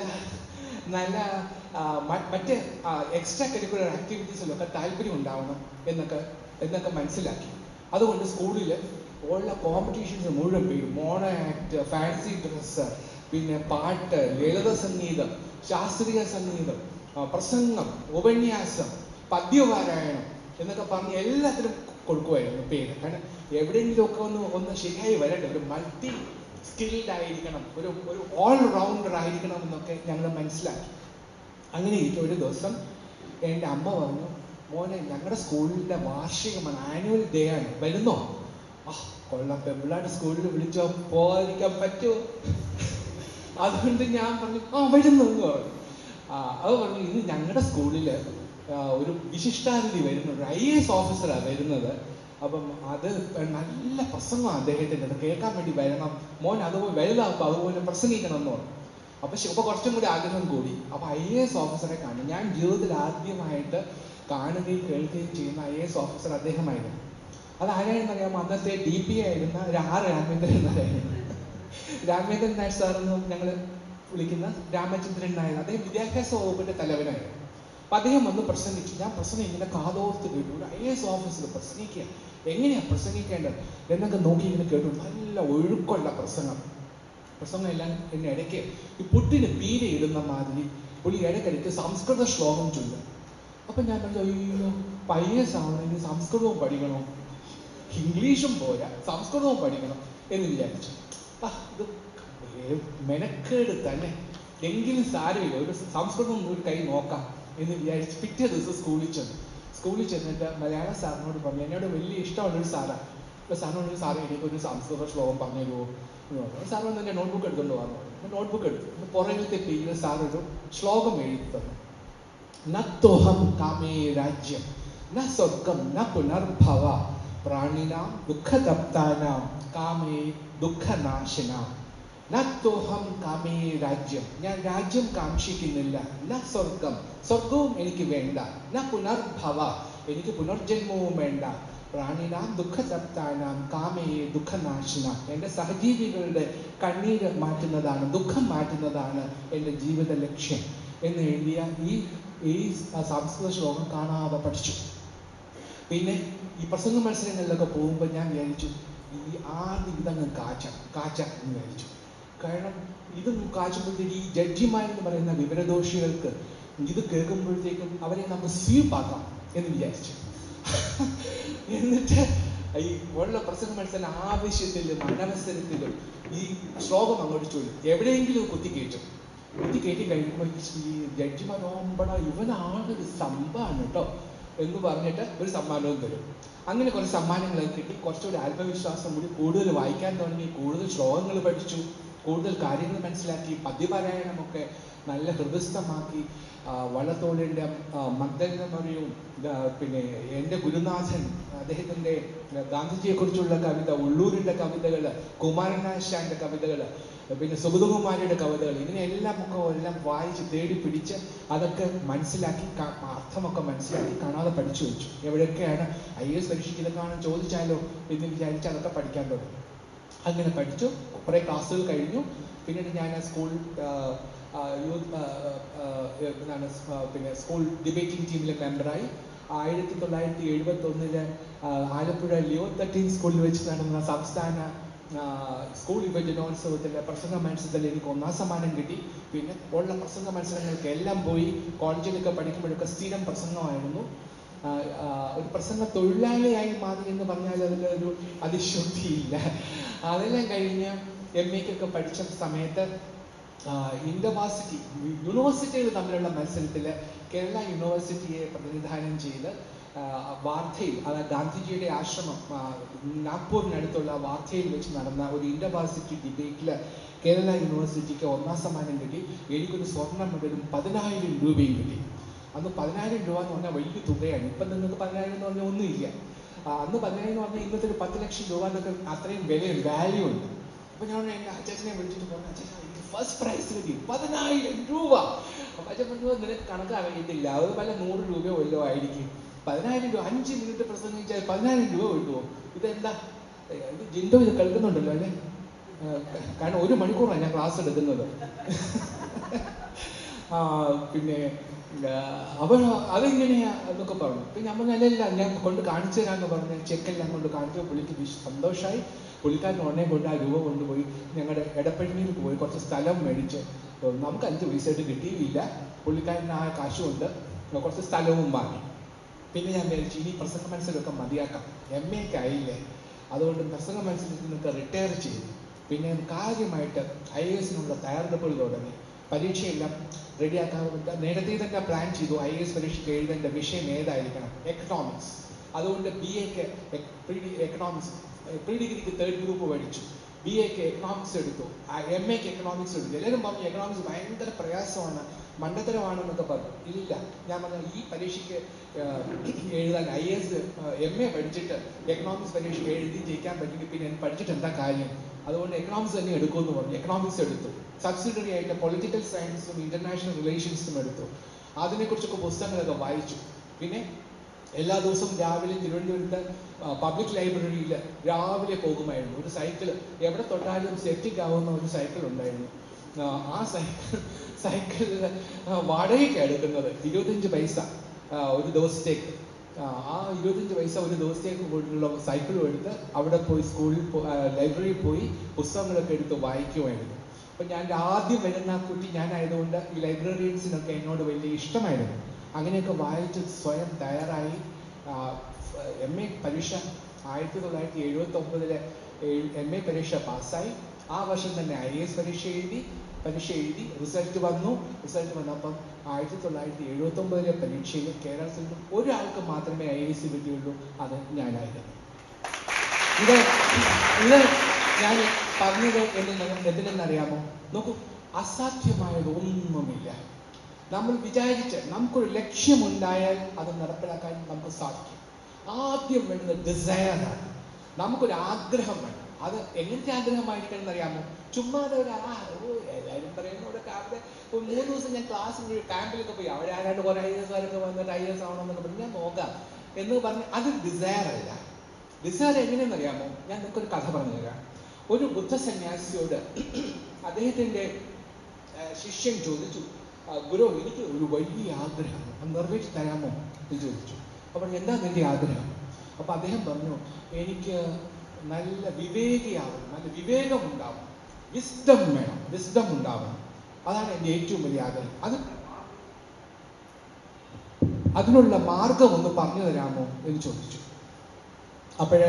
[SPEAKER 1] നല്ല ആ, മ- മറ്റ് എക്സ്ട്രാ കരിക്കുലർ ആക്ടിവിറ്റീസിലൊക്കെ താല്പര്യം ഉണ്ടാവണം എന്നൊക്കെ എന്നൊക്കെ മനസ്സിലാക്കി അതുകൊണ്ട് സ്കൂളിൽ ഉള്ള കോമ്പറ്റീഷൻസ് മുഴുവൻ പേരും മോണോ ആക്ട് ഫാൻസി ഡ്രസ്സ് പിന്നെ പാട്ട് ലളിത സംഗീതം ശാസ്ത്രീയ സംഗീതം ആ, പ്രസംഗം ഉപന്യാസം പദ്യപാരായണം എന്നൊക്കെ പറഞ്ഞ് എല്ലാത്തിനും കൊടുക്കുമായിരുന്നു പേര് കാരണം എവിടെയെങ്കിലും ഒക്കെ ഒന്ന് ഒന്ന് ശരിയായി വരട്ടെ ഒരു മൾട്ടി സ്കിൽഡ് ആയിരിക്കണം ഒരു ഒരു ഓൾ റൗണ്ടർ ആയിരിക്കണം എന്നൊക്കെ ഞങ്ങൾ മനസ്സിലാക്കി അങ്ങനെ ഇരിക്കെ ഒരു ദിവസം എൻ്റെ അമ്മ പറഞ്ഞു മോനെ ഞങ്ങളുടെ സ്കൂളിന്റെ വാർഷികമാണ് ആനുവൽ ഡേ ആണ് വരുന്നോ ആ കൊള്ളാം പെമ്പിളാട് സ്കൂളിൽ വിളിച്ചോ പോകാതിരിക്കാൻ പറ്റുമോ അതുകൊണ്ട് ഞാൻ പറഞ്ഞു ആ വരുന്നു എന്ന് പറഞ്ഞു ആ അത് പറഞ്ഞു ഇന്ന് ഞങ്ങളുടെ സ്കൂളിൽ ഒരു വിശിഷ്ടാതിഥി വരുന്നുണ്ട് ഐ എസ് ഓഫീസറാണ് വരുന്നത് അപ്പം അത് നല്ല പ്രസംഗമാണ് അദ്ദേഹത്തിൻ്റെ അത് കേൾക്കാൻ വേണ്ടി വരണം മോൻ അതുപോലെ വലുതാകുമ്പോൾ അതുപോലെ പ്രസംഗിക്കണം എന്ന് പറഞ്ഞു അപ്പൊ ശിവ കുറച്ചും കൂടി ആഗ്രഹം കൂടി അപ്പൊ ഐ എ എസ് ഓഫീസറെ കാണും ഞാൻ ജീവിതത്തിൽ ആദ്യമായിട്ട് കാണുകയും കേൾക്കുകയും ചെയ്യുന്ന ഐ എ എസ് ഓഫീസർ അദ്ദേഹമായിരുന്നു അത് ആരാണെന്ന് അറിയാമോ അന്നത്തെ ഡി പി ആയിരുന്ന രാ രാമേന്ദ്രൻ നായരായിരുന്നു രാമേന്ദ്രൻ നായർ സാർ എന്ന് ഞങ്ങൾ വിളിക്കുന്ന രാമചന്ദ്രൻ നായർ അദ്ദേഹം വിദ്യാഭ്യാസ വകുപ്പിന്റെ തലവനായിരുന്നു അപ്പൊ അദ്ദേഹം വന്ന് പ്രസംഗിച്ചു ഞാൻ പ്രസംഗം ഇങ്ങനെ കാതോർത്ത് കേട്ടു ഒരു ഐ എസ് ഓഫീസർ പ്രസംഗിക്കുക എങ്ങനെയാ പ്രസംഗിക്കേണ്ടത് എന്നൊക്കെ നോക്കി ഇങ്ങനെ കേട്ടു നല്ല ഒഴുക്കുള്ള പ്രസംഗം പ്രസംഗം എല്ലാം എന്നെ ഇടയ്ക്ക് ഈ പുട്ടിന് പീര ഇടുന്ന മാതിരി പുള്ളി ഇടയ്ക്കിടയ്ക്ക് സംസ്കൃത ശ്ലോകം ചൊല്ലും അപ്പൊ ഞാൻ പറഞ്ഞു അയ്യോ പയ്യസ് ആവണമെങ്കിൽ സംസ്കൃതവും പഠിക്കണോ ഇംഗ്ലീഷും പോരാ സംസ്കൃതവും പഠിക്കണം എന്ന് വിചാരിച്ചു ആ ഇത് ഏ- മെനക്കേട് തന്നെ എങ്കിലും സാരമില്ല ഒരു സംസ്കൃതം ഒരു കൈ നോക്കാം എന്ന് വിചാരിച്ച് പിറ്റേ ദിവസം സ്കൂളിൽ ചെന്നു സ്കൂളിൽ ചെന്നിട്ട് മലയാള സാറിനോട് പറഞ്ഞു എന്നോട് വലിയ ഇഷ്ടമുള്ളൊരു സാറാണ് അപ്പൊ സാറിനോട് ഒരു സാറേ എനിക്ക് ഒരു സംസ്കൃത ശ്ലോകം പറഞ്ഞു തരുമോ എന്ന് പറഞ്ഞു സാർ വന്ന് എൻ്റെ നോട്ട്ബുക്ക് എടുത്തുകൊണ്ട് വന്നു നോട്ട്ബുക്ക് എടുത്തു അപ്പൊ പുറകിലത്തെ പേജിൽ സാർ ഒരു ശ്ലോകം എഴുതി തന്നു നത്തോഹം കാമേ രാജ്യം ന സ്വർഗം ന പുനർഭവ പ്രാണിനാം ദുഃഖതപ്താനാം കാമേ ദുഃഖനാശനാം നത്തോഹം കാമേ രാജ്യം ഞാൻ രാജ്യം കാക്ഷിക്കുന്നില്ല ന സ്വർഗം സ്വർഗവും എനിക്ക് വേണ്ട ന പുനർഭവ എനിക്ക് പുനർജന്മവും വേണ്ട പ്രാണിനാം ദുഃഖതപ്താനാം കാമയെ ദുഃഖനാശിന എൻ്റെ സഹജീവികളുടെ കണ്ണീര് മാറ്റുന്നതാണ് ദുഃഖം മാറ്റുന്നതാണ് എൻ്റെ ജീവിത ലക്ഷ്യം എന്ന് എഴുതിയ ഈ ഈ സംസ്കൃത ശ്ലോകം കാണാതെ പഠിച്ചു പിന്നെ ഈ പ്രസംഗ മത്സരങ്ങളിലൊക്കെ പോകുമ്പോൾ ഞാൻ വിചാരിച്ചു ഈ ആദ്യം ഇതങ്ങ് കാച്ചാം കാച്ചാം എന്ന് വിചാരിച്ചു കാരണം ഇത് കാച്ചുമ്പോഴത്തേക്ക് ഈ ജഡ്ജിമാരെന്ന് പറയുന്ന വിവരദോഷികൾക്ക് ഇത് കേൾക്കുമ്പോഴത്തേക്കും അവരെ നമുക്ക് സ്വീപ്പാക്കാം എന്ന് വിചാരിച്ചു എന്നിട്ട് ഈ ഉള്ള പ്രസംഗ മത്സരം ആവശ്യത്തിലും അനവസരത്തിലും ഈ ശ്ലോകം അങ്ങോട്ട് ചൊല്ലും എവിടെയെങ്കിലും കുത്തി കയറ്റും കുത്തി കയറ്റി കഴിയുമ്പോൾ ഈ ജഡ്ജിമാർ ഓമ്പട ഇവനാളൊരു സംഭവമാണ് കേട്ടോ എന്ന് പറഞ്ഞിട്ട് ഒരു സമ്മാനവും തരും അങ്ങനെ കുറച്ച് സമ്മാനങ്ങളൊക്കെ കിട്ടി കുറച്ചുകൂടി ആത്മവിശ്വാസം കൂടി കൂടുതൽ വായിക്കാൻ തുടങ്ങി കൂടുതൽ ശ്ലോകങ്ങൾ പഠിച്ചു കൂടുതൽ കാര്യങ്ങൾ മനസ്സിലാക്കി പദ്യപാരായണമൊക്കെ നല്ല ഹൃദയസ്ഥമാക്കി വള്ളത്തോളിൻ്റെ മഗ്ദലിന മറിയും പിന്നെ എൻ്റെ ഗുരുനാഥൻ അദ്ദേഹത്തിൻ്റെ ഗാന്ധിജിയെക്കുറിച്ചുള്ള കവിത ഉള്ളൂരിൻ്റെ കവിതകൾ കുമാരനാശാന്റെ കവിതകൾ പിന്നെ സുഗതകുമാരിയുടെ കവിതകൾ ഇങ്ങനെയെല്ലാം ഒക്കെ എല്ലാം വായിച്ച് തേടി പിടിച്ച് അതൊക്കെ മനസ്സിലാക്കി ക- അർത്ഥമൊക്കെ മനസ്സിലാക്കി കാണാതെ പഠിച്ചു വെച്ചു എവിടെയൊക്കെയാണ് ഐ എസ് പരീക്ഷയ്ക്ക് ഇതൊക്കെ ചോദിച്ചാലോ എന്ന് വിചാരിച്ച് അതൊക്കെ പഠിക്കാൻ തുടങ്ങി അങ്ങനെ പഠിച്ചു കുറേ ക്ലാസ്സുകൾ കഴിഞ്ഞു പിന്നീട് ഞാൻ സ്കൂൾ യൂത്ത് എന്താണ് സ്- ആ, പിന്നെ സ്കൂൾ ഡിബേറ്റിംഗ് ടീമിലെ മെമ്പറായി ആയിരത്തി തൊള്ളായിരത്തി എഴുപത്തി ഒന്നില് ആലപ്പുഴ ലിയോ തർട്ടീൻ സ്കൂളിൽ വെച്ച് നടന്ന സംസ്ഥാന ആ, സ്കൂൾ യുവജനോത്സവത്തിലെ പ്രസംഗ മത്സരത്തിൽ എനിക്ക് ഒന്നാം സമ്മാനം കിട്ടി പിന്നെ ഉള്ള പ്രസംഗ മത്സരങ്ങൾക്ക് എല്ലാം പോയി കോളേജിലൊക്കെ പഠിക്കുമ്പോഴൊക്കെ സ്ഥിരം പ്രസംഗമായിരുന്നു ആ, ആ, ഒരു പ്രസംഗ തൊഴിലാളിയായി മാറി എന്ന് പറഞ്ഞാൽ അതിൽ ഒരു അതിശുദ്ധിയില്ല അതെല്ലാം കഴിഞ്ഞ് എം എക്കൊക്കെ പഠിച്ച സമയത്ത് യൂണിവേഴ്സിറ്റി യൂണിവേഴ്സിറ്റികൾ തമ്മിലുള്ള മത്സരത്തിൽ കേരള യൂണിവേഴ്സിറ്റിയെ പ്രതിനിധാനം ചെയ്ത് ആ, വാർധയിൽ അതായത് ഗാന്ധിജിയുടെ ആശ്രമം ആ, നാഗ്പൂരിനടുത്തുള്ള വാർധയിൽ വെച്ച് നടന്ന ഒരു യൂണിവേഴ്സിറ്റി ഡിബേറ്റിൽ കേരള യൂണിവേഴ്സിറ്റിക്ക് ഒന്നാം സമ്മാനം കിട്ടി എനിക്കൊരു സ്വർണ്ണ മെഡലും പതിനായിരം രൂപയും കിട്ടി അന്ന് പതിനായിരം രൂപ എന്ന് പറഞ്ഞാൽ വലിയ തുകയാണ് ഇപ്പം നിങ്ങൾക്ക് പതിനായിരം എന്ന് പറഞ്ഞാൽ ഒന്നുമില്ല ആ, അന്ന് പതിനായിരം എന്ന് പറഞ്ഞാൽ ഇന്നത്തെ ഒരു പത്ത് ലക്ഷം രൂപ എന്നൊക്കെ അത്രയും വില വാല്യൂ ഉണ്ട് അപ്പൊ ഞാൻ എൻ്റെ അച്ഛനെ വിളിച്ചിട്ട് പറഞ്ഞു അച്ഛാ എനിക്ക് ഫസ്റ്റ് പ്രൈസ് കിട്ടി പതിനായിരം രൂപ അപ്പൊ അച്ഛൻ പറഞ്ഞു നിനക്ക് കണക്കാക്കിയിട്ടില്ല അത് പല നൂറ് രൂപയോ വല്ലോ ആയിരിക്കും പതിനായിരം രൂപ അഞ്ച് മിനിറ്റ് പ്രസംഗിച്ചാൽ പതിനായിരം രൂപ കിട്ടുമോ ഇതെന്താ ഏ, ഇത് ജിൻഡോ ഇത് കേൾക്കുന്നുണ്ടല്ലോ അല്ലേ ആ, കാരണം ഒരു മണിക്കൂറാണ് ഞാൻ ക്ലാസ് എടുക്കുന്നത് ആ, പിന്നെ ആ, അവൾ അതെങ്ങനെയാ എന്നൊക്കെ പറഞ്ഞു പിന്നെ ഞാൻ പറഞ്ഞു അല്ലല്ല ഞാൻ കൊണ്ട് കാണിച്ചു തരാമെന്ന് പറഞ്ഞ് ചെക്കെല്ലാം കൊണ്ട് കാണിച്ചു പുള്ളിക്ക് വിശ് സന്തോഷമായി പുള്ളിക്കാരൻ ഉടനെ കൊണ്ട് ആ രൂപ കൊണ്ടുപോയി ഞങ്ങളുടെ എടപ്പഴിനിയിൽ പോയി കുറച്ച് സ്ഥലം മേടിച്ച് നമുക്ക് അഞ്ച് പൈസയായിട്ട് കിട്ടിയില്ല പുള്ളിക്കാരന് ആ കാശും കൊണ്ട് കുറച്ച് സ്ഥലവും വാങ്ങി പിന്നെ ഞാൻ വിചാരിച്ചു ഇനി പ്രസംഗ മത്സരമൊക്കെ മതിയാക്കാം എം എക്ക് ആയില്ലേ അതുകൊണ്ട് പ്രസംഗ മത്സരത്തിൽ നിന്നൊക്കെ റിട്ടയർ ചെയ്തു പിന്നെ കാര്യമായിട്ട് ഐ എസിനുള്ള തയ്യാറെടുപ്പുകൾ തുടങ്ങി പരീക്ഷയെല്ലാം റെഡിയാക്കാൻ നേരത്തെ തന്നെ പ്ലാൻ ചെയ്തു ഐ എസ് പരീക്ഷയ്ക്ക് എഴുതേണ്ട വിഷയം ഏതായിരിക്കണം എക്കണോമിക്സ് അതുകൊണ്ട് ബി എക്ക് എക്കണോമിക്സ് പ്രീ ഡിഗ്രിക്ക് തേർഡ് ഗ്രൂപ്പ് പഠിച്ചു ബി എക്ക് എക്കണോമിക്സ് എടുത്തു എം എക്ക് എക്കണോമിക്സ് എടുത്തു എല്ലാവരും പറഞ്ഞു എക്കണോമിക്സ് ഭയങ്കര പ്രയാസമാണ് മണ്ടത്തരമാണെന്നൊക്കെ പറഞ്ഞു ഇല്ല ഞാൻ പറഞ്ഞു ഈ പരീക്ഷയ്ക്ക് ആഹ്, എഴുതാൻ ഐ എസ് എം എ പഠിച്ചിട്ട് എക്കണോമിക്സ് പരീക്ഷ എഴുതി ജയിക്കാൻ പറ്റില്ല പിന്നെ എനിക്ക് പഠിച്ചിട്ട് എന്താ കാര്യം അതുകൊണ്ട് എക്കണോമിക്സ് തന്നെ എടുക്കുമെന്ന് പറഞ്ഞു എക്കണോമിക്സ് എടുത്തു സബ്സിഡറി ആയിട്ട് പൊളിറ്റിക്കൽ സയൻസും ഇന്റർനാഷണൽ റിലേഷൻസും എടുത്തു അതിനെക്കുറിച്ചൊക്കെ പുസ്തകങ്ങളൊക്കെ വായിച്ചു പിന്നെ എല്ലാ ദിവസവും രാവിലെ തിരുവനന്തപുരത്ത് പബ്ലിക് ലൈബ്രറിയിൽ രാവിലെ പോകുമായിരുന്നു ഒരു സൈക്കിൾ എവിടെ തൊട്ടാലും സെപ്റ്റിക് ആവുന്ന ഒരു സൈക്കിൾ ഉണ്ടായിരുന്നു ആ, ആ സൈക്കിൾ സൈക്കിളിൽ വാടകയ്ക്ക് എടുക്കുന്നത് ഇരുപത്തഞ്ച് പൈസ ആ, ഒരു ദിവസത്തേക്ക് ആ, ആ ഇരുപത്തഞ്ച് പൈസ ഒരു ദിവസത്തേക്ക് കൊണ്ടുള്ള സൈക്കിളും എടുത്ത് അവിടെ പോയി സ്കൂളിൽ ലൈബ്രറിയിൽ പോയി പുസ്തകങ്ങളൊക്കെ എടുത്ത് വായിക്കുമായിരുന്നു അപ്പൊ ഞാൻ ആദ്യം വരുന്ന ആ കുട്ടി ഞാനായതുകൊണ്ട് ഈ ലൈബ്രറിയൻസിനൊക്കെ എന്നോട് വലിയ ഇഷ്ടമായിരുന്നു അങ്ങനെയൊക്കെ വായിച്ച് സ്വയം തയ്യാറായി എം എ പരീക്ഷ ആയിരത്തി തൊള്ളായിരത്തി എഴുപത്തി ഒമ്പതിലെ എം എ പരീക്ഷ പാസ്സായി ആ വർഷം തന്നെ ഐ എസ് പരീക്ഷ എഴുതി പരീക്ഷ എഴുതി റിസൾട്ട് വന്നു റിസൾട്ട് വന്നപ്പം ആയിരത്തി തൊള്ളായിരത്തി എഴുപത്തി ഒമ്പതിലെ പരീക്ഷയിൽ കേരളത്തിൽ നിന്നും ഒരാൾക്ക് മാത്രമേ ഐ എസ് കിട്ടിയുള്ളൂ അത് ഞാനായിരുന്നു ഇത് ഇത് ഞാൻ പറഞ്ഞത് എന്ന് എന്തിനെന്നറിയാമോ നോക്കൂ അസാധ്യമായത് ഒന്നുമില്ല നമ്മൾ വിചാരിച്ച് നമുക്കൊരു ലക്ഷ്യമുണ്ടായാൽ അത് നടപ്പിലാക്കാൻ നമുക്ക് സാധിക്കും ആദ്യം വേണ്ടത് ഡിസയറാണ് നമുക്കൊരു ആഗ്രഹം വേണം അത് എങ്ങനത്തെ ആഗ്രഹമായിരിക്കണം എന്നറിയാമോ ചുമ്മാതെ ഒരു ആ ഓ എല്ലാവരും പറയുന്ന ഇവിടെ രാവിലെ ഒരു മൂന്ന് ദിവസം ഞാൻ ക്ലാസ് ക്യാമ്പിലൊക്കെ പോയി അവിടെ ആരാണ്ട് കുറെ ഐ എസ് ആരൊക്കെ വന്നിട്ട് ഐ എസ് ആവണമെന്നൊക്കെ പറഞ്ഞ് ഞാൻ നോക്കാം എന്ന് പറഞ്ഞ് അത് ഡിസയർ അല്ല ഡിസയർ എങ്ങനെയെന്ന് അറിയാമോ ഞാൻ നിങ്ങൾക്കൊരു കഥ പറഞ്ഞു തരാം ഒരു ബുദ്ധ സന്യാസിയോട് അദ്ദേഹത്തിന്റെ ആ, ശിഷ്യൻ ചോദിച്ചു "ആ, ഗുരു എനിക്ക് ഒരു വലിയ ആഗ്രഹം അത് നിറവേറ്റി തരാമോ എന്ന് ചോദിച്ചു അപ്പോൾ എന്താ നിന്റെ ആഗ്രഹം അപ്പൊ അദ്ദേഹം പറഞ്ഞു എനിക്ക് നല്ല വിവേകിയാവണം നല്ല വിവേകം ഉണ്ടാവണം വിസ്ഡം വേണം വിസ്ഡം ഉണ്ടാവണം അതാണ് എൻ്റെ ഏറ്റവും വലിയ ആഗ്രഹം അത് അതിനുള്ള മാർഗം ഒന്ന് പറഞ്ഞു തരാമോ എന്ന് ചോദിച്ചു അപ്പോഴ്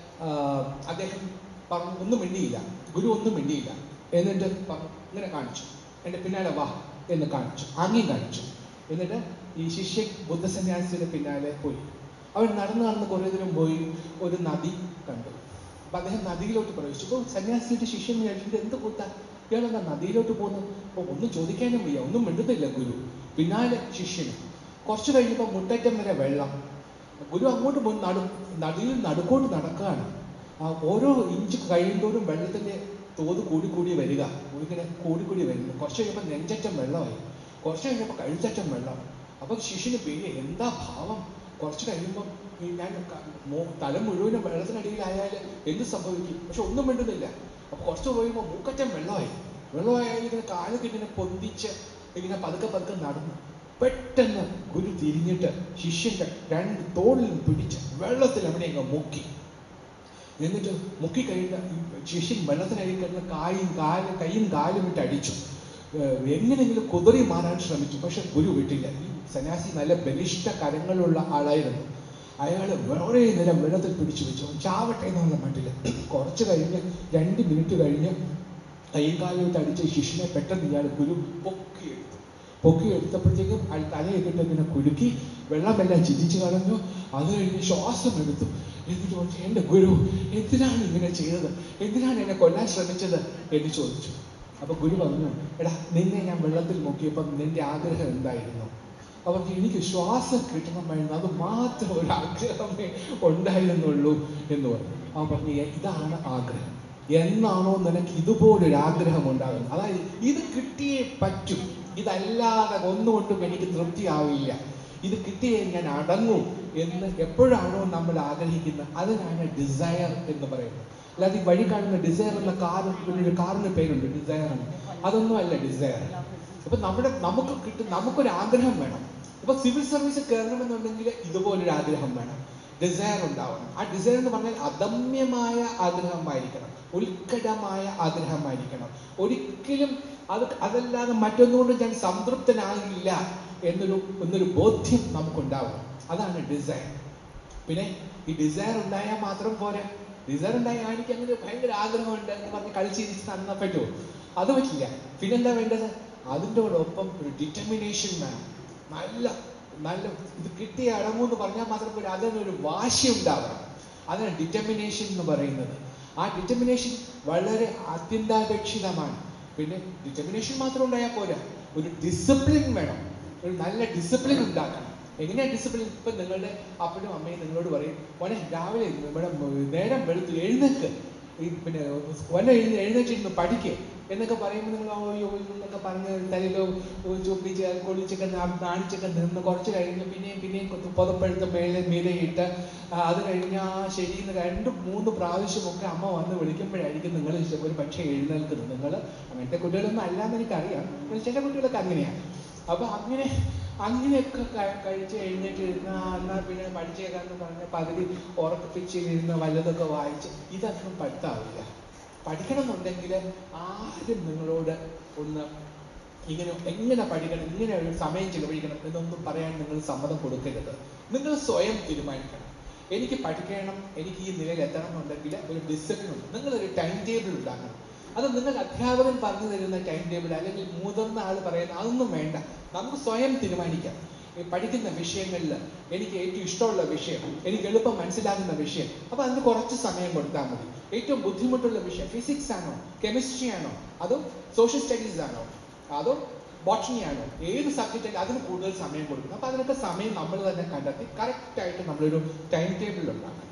[SPEAKER 1] അദ്ദേഹം പറഞ്ഞു ഒന്നും മിണ്ടിയില്ല ഗുരു ഒന്നും മിണ്ടിയില്ല എന്നിട്ട് പറഞ്ഞു ഇങ്ങനെ കാണിച്ചു എൻ്റെ പിന്നാലെ വാ എന്ന് കാണിച്ചു ആംഗ്യം കാണിച്ചു എന്നിട്ട് ഈ ശിഷ്യൻ ബുദ്ധസന്യാസിയുടെ പിന്നാലെ പോയി അവൻ നടന്നു നടന്ന് കുറേ ദൂരം പോയി ഒരു നദി കണ്ടു അപ്പൊ അദ്ദേഹം നദിയിലോട്ട് പ്രവേശിച്ചു അപ്പോൾ സന്യാസിയുടെ ശിഷ്യൻ വിചാരിച്ചിട്ട് എന്ത് കൂട്ടാ ഇയാളെന്താ നദിയിലോട്ട് പോകുന്നു അപ്പൊ ഒന്നും ചോദിക്കാനും വയ്യ ഒന്നും മിണ്ടുന്നില്ല ഗുരു പിന്നാലെ ശിഷ്യനും കുറച്ച് കഴിഞ്ഞപ്പോൾ മുട്ടറ്റം വരെ വെള്ളം ഗുരു അങ്ങോട്ട് പോയി നടു നദിയിൽ നടുക്കോട്ട് നടക്കുകയാണ് ആ ഓരോ ഇഞ്ച് കഴിയുന്തോറും വെള്ളത്തിന്റെ തോത് കൂടി കൂടി വരിക ഇങ്ങനെ കൂടി കൂടി വരുന്നു കുറച്ച് കഴിയുമ്പോൾ നെഞ്ചറ്റം വെള്ളമായി കുറച്ച് കഴിഞ്ഞപ്പോൾ കഴുത്തറ്റം വെള്ളം അപ്പൊ ശിഷ്യന് പേര് എന്താ ഭാവം കുറച്ച് കഴിയുമ്പോൾ ഈ ഞാൻ ക- മോ- തല മുഴുവനും വെള്ളത്തിനടിയിലായാൽ എന്ത് സംഭവിക്കും പക്ഷെ ഒന്നും മിണ്ടുന്നില്ല അപ്പൊ കുറച്ച് കഴിയുമ്പോൾ മൂക്കറ്റം വെള്ളമായി വെള്ളമായാൽ ഇങ്ങനെ കാലൊക്കെ ഇങ്ങനെ പൊന്തിച്ച് ഇങ്ങനെ പതുക്കെ പതുക്കെ നടന്നു പെട്ടെന്ന് ഗുരു തിരിഞ്ഞിട്ട് ശിഷ്യന്റെ രണ്ട് തോളിൽ പിടിച്ച് വെള്ളത്തിൽ അവിടെ അങ്ങ് മുക്കി എന്നിട്ട് മുക്കി കഴിഞ്ഞ ഈ ശിഷ്യൻ വെള്ളത്തിനടി കിടന്ന് കായും കാലും കൈയും കാലും ഇട്ട് അടിച്ചു ഏർ എങ്ങനെയെങ്കിലും കുതിറി മാറാൻ ശ്രമിച്ചു പക്ഷെ ഗുരു വിട്ടില്ല ഈ സന്യാസി നല്ല ബലിഷ്ഠ കരങ്ങളുള്ള ആളായിരുന്നു അയാൾ വളരെ നേരം വെള്ളത്തിൽ പിടിച്ചു വെച്ചു അവൻ ചാവട്ടെ എന്നുള്ള മട്ടില് കുറച്ച് കഴിഞ്ഞ് രണ്ട് മിനിറ്റ് കഴിഞ്ഞ് കൈയും കാലും ഇട്ട് അടിച്ച ശിഷ്യനെ പെട്ടെന്ന് ഇയാൾ ഗുരു പൊക്കിയെടുത്തു പൊക്കി എടുത്തപ്പോഴത്തേക്കും അയാൾ തലയിട്ടിട്ട് ഇങ്ങനെ കുലുക്കി വെള്ളമെല്ലാം ചിരിച്ചു കളഞ്ഞു അത് കഴിഞ്ഞ് ശ്വാസം എടുത്തു എന്നിട്ട് പറഞ്ഞു എൻ്റെ ഗുരു എന്തിനാണ് ഇങ്ങനെ ചെയ്തത് എന്തിനാണ് എന്നെ കൊല്ലാൻ ശ്രമിച്ചത് എന്ന് ചോദിച്ചു അപ്പൊ ഗുരു പറഞ്ഞു എടാ നിന്നെ ഞാൻ വെള്ളത്തിൽ മുക്കിയപ്പോൾ നിന്റെ ആഗ്രഹം എന്തായിരുന്നു അവർക്ക് എനിക്ക് ശ്വാസം കിട്ടണമായിരുന്നു അത് മാത്രം ഒരു ആഗ്രഹമേ ഉണ്ടായിരുന്നുള്ളൂ എന്ന് പറഞ്ഞു അവൻ പറഞ്ഞു "എ- ഇതാണ് ആഗ്രഹം എന്നാണോ നിനക്ക് ഇതുപോലൊരു ആഗ്രഹം ഉണ്ടാകുന്നത് അതായത് ഇത് കിട്ടിയേ പറ്റൂ ഇതല്ലാതെ ഒന്നുകൊണ്ടും എനിക്ക് തൃപ്തിയാവില്ല ഇത് കിട്ടിയേ ഞാൻ അടങ്ങും എന്ന് എപ്പോഴാണോ നമ്മൾ ആഗ്രഹിക്കുന്നത് അതിനാണ് ഡിസയർ എന്ന് പറയുന്നത് അല്ലാതെ ഈ വഴി കാണുന്ന ഡിസയർ എന്ന കാർ ഒരു കാറിന് പേരുണ്ട് ഡിസയർ എന്ന് അതൊന്നും അല്ല ഡിസയർ അപ്പൊ നമ്മുടെ നമുക്ക് കിട്ടും നമുക്കൊരു ആഗ്രഹം വേണം ഇപ്പൊ സിവിൽ സർവീസ് കയറണമെന്നുണ്ടെങ്കിൽ ഇതുപോലൊരു ആഗ്രഹം വേണം ഡിസയർ ഉണ്ടാവണം ആ ഡിസയർ എന്ന് പറഞ്ഞാൽ അദമ്യമായ ആഗ്രഹമായിരിക്കണം ഉത്കടമായ ആഗ്രഹമായിരിക്കണം ഒരിക്കലും അത് അതല്ലാതെ മറ്റൊന്നുകൊണ്ട് ഞാൻ സംതൃപ്തനാകില്ല എന്നൊരു എന്നൊരു ബോധ്യം നമുക്കുണ്ടാവണം അതാണ് ഡിസയർ പിന്നെ ഈ ഡിസയർ ഉണ്ടായാൽ മാത്രം പോരാ ഡിസയർ ഉണ്ടായാൽ എനിക്ക് അങ്ങനെ ഭയങ്കര ആഗ്രഹമുണ്ട് എന്ന് പറഞ്ഞ് കളിച്ചിരിച്ച് നടന്നാൽ പറ്റുമോ അത് പറ്റില്ല പിന്നെന്താ വേണ്ടത് അതിൻ്റെ ഒപ്പം ഒരു ഡിറ്റർമിനേഷൻ വേണം നല്ല നല്ല ഇത് കിട്ടിയ അടങ്ങുമെന്ന് പറഞ്ഞാൽ മാത്രം പോരാ അതിനൊരു വാശി ഉണ്ടാവണം അതാണ് ഡിറ്റർമിനേഷൻ എന്ന് പറയുന്നത് ആ ഡിറ്റർമിനേഷൻ വളരെ അത്യന്താപേക്ഷിതമാണ് പിന്നെ ഡിറ്റർമിനേഷൻ മാത്രം ഉണ്ടായാൽ പോരാ ഒരു ഡിസിപ്ലിൻ വേണം ഒരു നല്ല ഡിസിപ്ലിൻ ഉണ്ടാക്കണം എങ്ങനെയാ ഡിസിപ്ലിൻ ഇപ്പൊ നിങ്ങളുടെ അപ്പനും അമ്മയും നിങ്ങളോട് പറയും മോനെ രാവിലെ ഇവിടെ നേരം വെളുത്ത് എഴുന്നേക്ക് ഈ പിന്നെ വല്ല എഴുന്ന എഴുന്നേറ്റിരുന്ന് പഠിക്ക് എന്നൊക്കെ പറയുമ്പോൾ നിങ്ങൾ ഓയോ എന്നൊക്കെ പറഞ്ഞ് തലയിലോ ചൊപ്പിച്ച് കൊള്ളിച്ചൊക്കെ നാ- നാണിച്ചൊക്കെ നിന്ന് കുറച്ച് കഴിഞ്ഞ് പിന്നെയും പിന്നെയും കൊ- പുതപ്പെടുത്ത് മേലെ മീരയിട്ട് ആ, അത് കഴിഞ്ഞ് ആ ശരിന്ന് രണ്ട് മൂന്ന് പ്രാവശ്യമൊക്കെ അമ്മ വന്ന് വിളിക്കുമ്പോഴായിരിക്കും നിങ്ങൾ ഒരു പക്ഷേ എഴുന്നേൽക്കുന്നത് നിങ്ങൾ അങ്ങനത്തെ കുട്ടികളൊന്നും അല്ലാന്ന് എനിക്കറിയാം പക്ഷേ ചില കുട്ടികളൊക്കെ അങ്ങനെയാണ് അപ്പൊ അങ്ങനെ അങ്ങനെയൊക്കെ ക- കഴിച്ച് എഴുന്നേറ്റ് ഇരുന്ന് ആ എന്നാ പിന്നെ പഠിച്ചേക്കാന്ന് പറഞ്ഞ് പകുതി ഉറപ്പിച്ച് ഇരുന്ന് വല്ലതൊക്കെ വായിച്ച് ഇതൊന്നും പഠിത്താവില്ല പഠിക്കണം എന്നുണ്ടെങ്കിൽ ആരും നിങ്ങളോട് ഒന്ന് ഇങ്ങനെ എങ്ങനെ പഠിക്കണം ഇങ്ങനെ ഒരു സമയം ചിലവഴിക്കണം എന്നൊന്നും പറയാൻ നിങ്ങൾ സമ്മതം കൊടുക്കരുത് നിങ്ങൾ സ്വയം തീരുമാനിക്കണം എനിക്ക് പഠിക്കണം എനിക്ക് ഈ നിലയിൽ എത്തണം എന്നുണ്ടെങ്കിൽ ഒരു ഡിസിപ്ലിൻ ഉണ്ട് നിങ്ങളൊരു ടൈം ടേബിൾ ഉണ്ടാക്കണം അത് നിങ്ങൾ അധ്യാപകൻ പറഞ്ഞു തരുന്ന ടൈം ടേബിൾ അല്ലെങ്കിൽ മുതിർന്ന ആൾ പറയുന്ന അതൊന്നും വേണ്ട നമുക്ക് സ്വയം തീരുമാനിക്കാം ഈ പഠിക്കുന്ന വിഷയങ്ങളിൽ എനിക്ക് ഏറ്റവും ഇഷ്ടമുള്ള വിഷയം എനിക്ക് എളുപ്പം മനസ്സിലാകുന്ന വിഷയം അപ്പൊ അതിന് കുറച്ച് സമയം കൊടുത്താൽ മതി ഏറ്റവും ബുദ്ധിമുട്ടുള്ള വിഷയം ഫിസിക്സ് ആണോ കെമിസ്ട്രി ആണോ അതോ സോഷ്യൽ സ്റ്റഡീസ് ആണോ അതോ ബോട്ടണി ആണോ ഏത് സബ്ജക്റ്റ് അതിന് കൂടുതൽ സമയം കൊടുക്കണം അപ്പൊ അതിനൊക്കെ സമയം നമ്മൾ തന്നെ കണ്ടെത്തി കറക്റ്റ് ആയിട്ട് നമ്മളൊരു ടൈം ടേബിൾ ഉണ്ടാക്കണം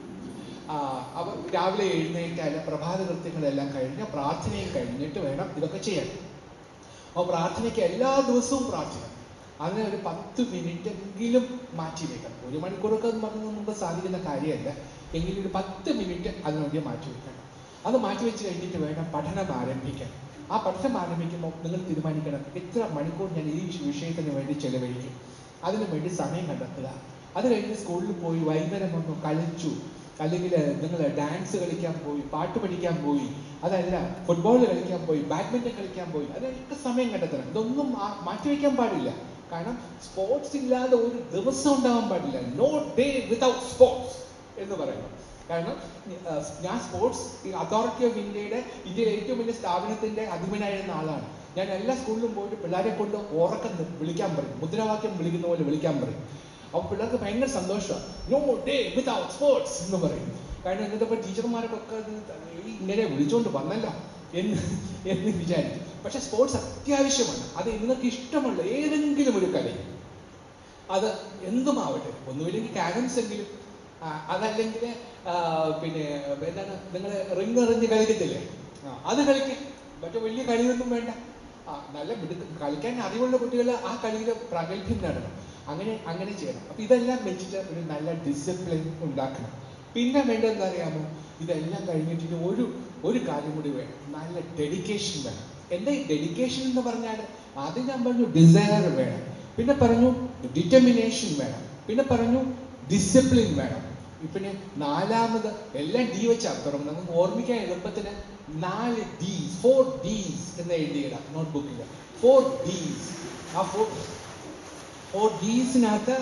[SPEAKER 1] ആ, അപ്പൊ രാവിലെ എഴുന്നേറ്റാൽ പ്രഭാത കൃത്യങ്ങളെല്ലാം കഴിഞ്ഞ് പ്രാർത്ഥനയും കഴിഞ്ഞിട്ട് വേണം ഇതൊക്കെ ചെയ്യാൻ അപ്പോൾ പ്രാർത്ഥനയ്ക്ക് എല്ലാ ദിവസവും പ്രാർത്ഥന അതിനെ ഒരു പത്ത് മിനിറ്റ് എങ്കിലും മാറ്റി വെക്കണം ഒരു മണിക്കൂറൊക്കെ എന്ന് പറഞ്ഞാൽ നമുക്ക് സാധിക്കുന്ന കാര്യമല്ല എങ്കിലും ഒരു പത്ത് മിനിറ്റ് അതിനുവേണ്ടി മാറ്റി വെക്കണം അത് മാറ്റി വെച്ച് കഴിഞ്ഞിട്ട് വേണം പഠനം ആരംഭിക്കാൻ ആ പഠനം ആരംഭിക്കുമ്പോൾ നിങ്ങൾ തീരുമാനിക്കണം എത്ര മണിക്കൂർ ഞാൻ ഈ വിഷയത്തിന് വേണ്ടി ചെലവഴിക്കും അതിനു വേണ്ടി സമയം കണ്ടെത്തുക അത് കഴിഞ്ഞ് സ്കൂളിൽ പോയി വൈകുന്നേരം വന്നു കളിച്ചു അല്ലെങ്കിൽ നിങ്ങൾ ഡാൻസ് കളിക്കാൻ പോയി പാട്ട് പഠിക്കാൻ പോയി അതല്ല ഫുട്ബോൾ കളിക്കാൻ പോയി ബാഡ്മിന്റൺ കളിക്കാൻ പോയി അതിനൊക്കെ സമയം കണ്ടെത്തണം ഇതൊന്നും മാ- മാറ്റിവെക്കാൻ പാടില്ല കാരണം സ്പോർട്സ് ഇല്ലാതെ ഒരു ദിവസം ഉണ്ടാവാൻ പാടില്ല നോ ഡേ വിതൗട്ട് സ്പോർട്സ് എന്ന് പറയുന്നു കാരണം ആ, ഞാൻ സ്പോർട്സ് അതോറിറ്റി ഓഫ് ഇന്ത്യയുടെ ഇന്ത്യയിലെ ഏറ്റവും വലിയ സ്ഥാപനത്തിന്റെ അധിപനായിരുന്ന ആളാണ് ഞാൻ എല്ലാ സ്കൂളിലും പോയിട്ട് പിള്ളേരെ കൊണ്ട് ഉറക്കം നി- വിളിക്കാൻ പറയും മുദ്രാവാക്യം വിളിക്കുന്ന പോലെ വിളിക്കാൻ പറയും അപ്പൊ പിള്ളേർക്ക് ഭയങ്കര സന്തോഷമാണ് നോ ഡേ വിതൗട്ട് സ്പോർട്സ് എന്ന് പറയും കാരണം എന്നിട്ടപ്പോ ടീച്ചർമാർക്കൊക്കെ ഇത് ഈ ഇങ്ങനെ വിളിച്ചോണ്ട് വന്നല്ലോ എന്ന് എന്ന് വിചാരിക്കും പക്ഷെ സ്പോർട്സ് അത്യാവശ്യമാണ് അത് നിങ്ങൾക്ക് ഇഷ്ടമുള്ള ഏതെങ്കിലും ഒരു കളി അത് എന്തുമാവട്ടെ ഒന്നുമില്ലെങ്കിൽ കാരംസ് എങ്കിലും ആ, അതല്ലെങ്കിൽ ആ, പിന്നെ എന്താണ് നിങ്ങൾ റിങ് എറിഞ്ഞ് കളിക്കത്തില്ലേ ആ, അത് കളിക്കാം മറ്റു വലിയ കളിയൊന്നും വേണ്ട ആ, നല്ല മിടുക്ക് കളിക്കാൻ അറിവുള്ള കുട്ടികൾ ആ കളിയിൽ പ്രാഗൽഭ്യം നേടണം അങ്ങനെ അങ്ങനെ ചെയ്യണം അപ്പൊ ഇതെല്ലാം വെച്ചിട്ട് ഒരു നല്ല ഡിസിപ്ലിൻ ഉണ്ടാക്കണം പിന്നെ വേണ്ടത് എന്താ അറിയാമോ ഇതെല്ലാം കഴിഞ്ഞിട്ട് ഇനി ഒരു ഒരു കാര്യം കൂടി വേണം നല്ല ഡെഡിക്കേഷൻ വേണം എന്താ ഈ ഡെഡിക്കേഷൻ എന്ന് പറഞ്ഞാൽ ആദ്യം ഞാൻ പറഞ്ഞു ഡിസയർ വേണം പിന്നെ പറഞ്ഞു ഡിറ്റർമിനേഷൻ വേണം പിന്നെ പറഞ്ഞു ഡിസിപ്ലിൻ വേണം പിന്നെ നാലാമത് എല്ലാം ഡി വെച്ചാണ് തുടങ്ങും നമുക്ക് ഓർമ്മിക്കാൻ എളുപ്പത്തിന് നാല് ഡീസ് ഫോർ ഡീസ് എന്ന് എഴുതിയിടാം നോട്ട്ബുക്കിൽ ഫോർ ഡീസ് ആ ഫോർ ഫോർ ഡീസിനകത്ത്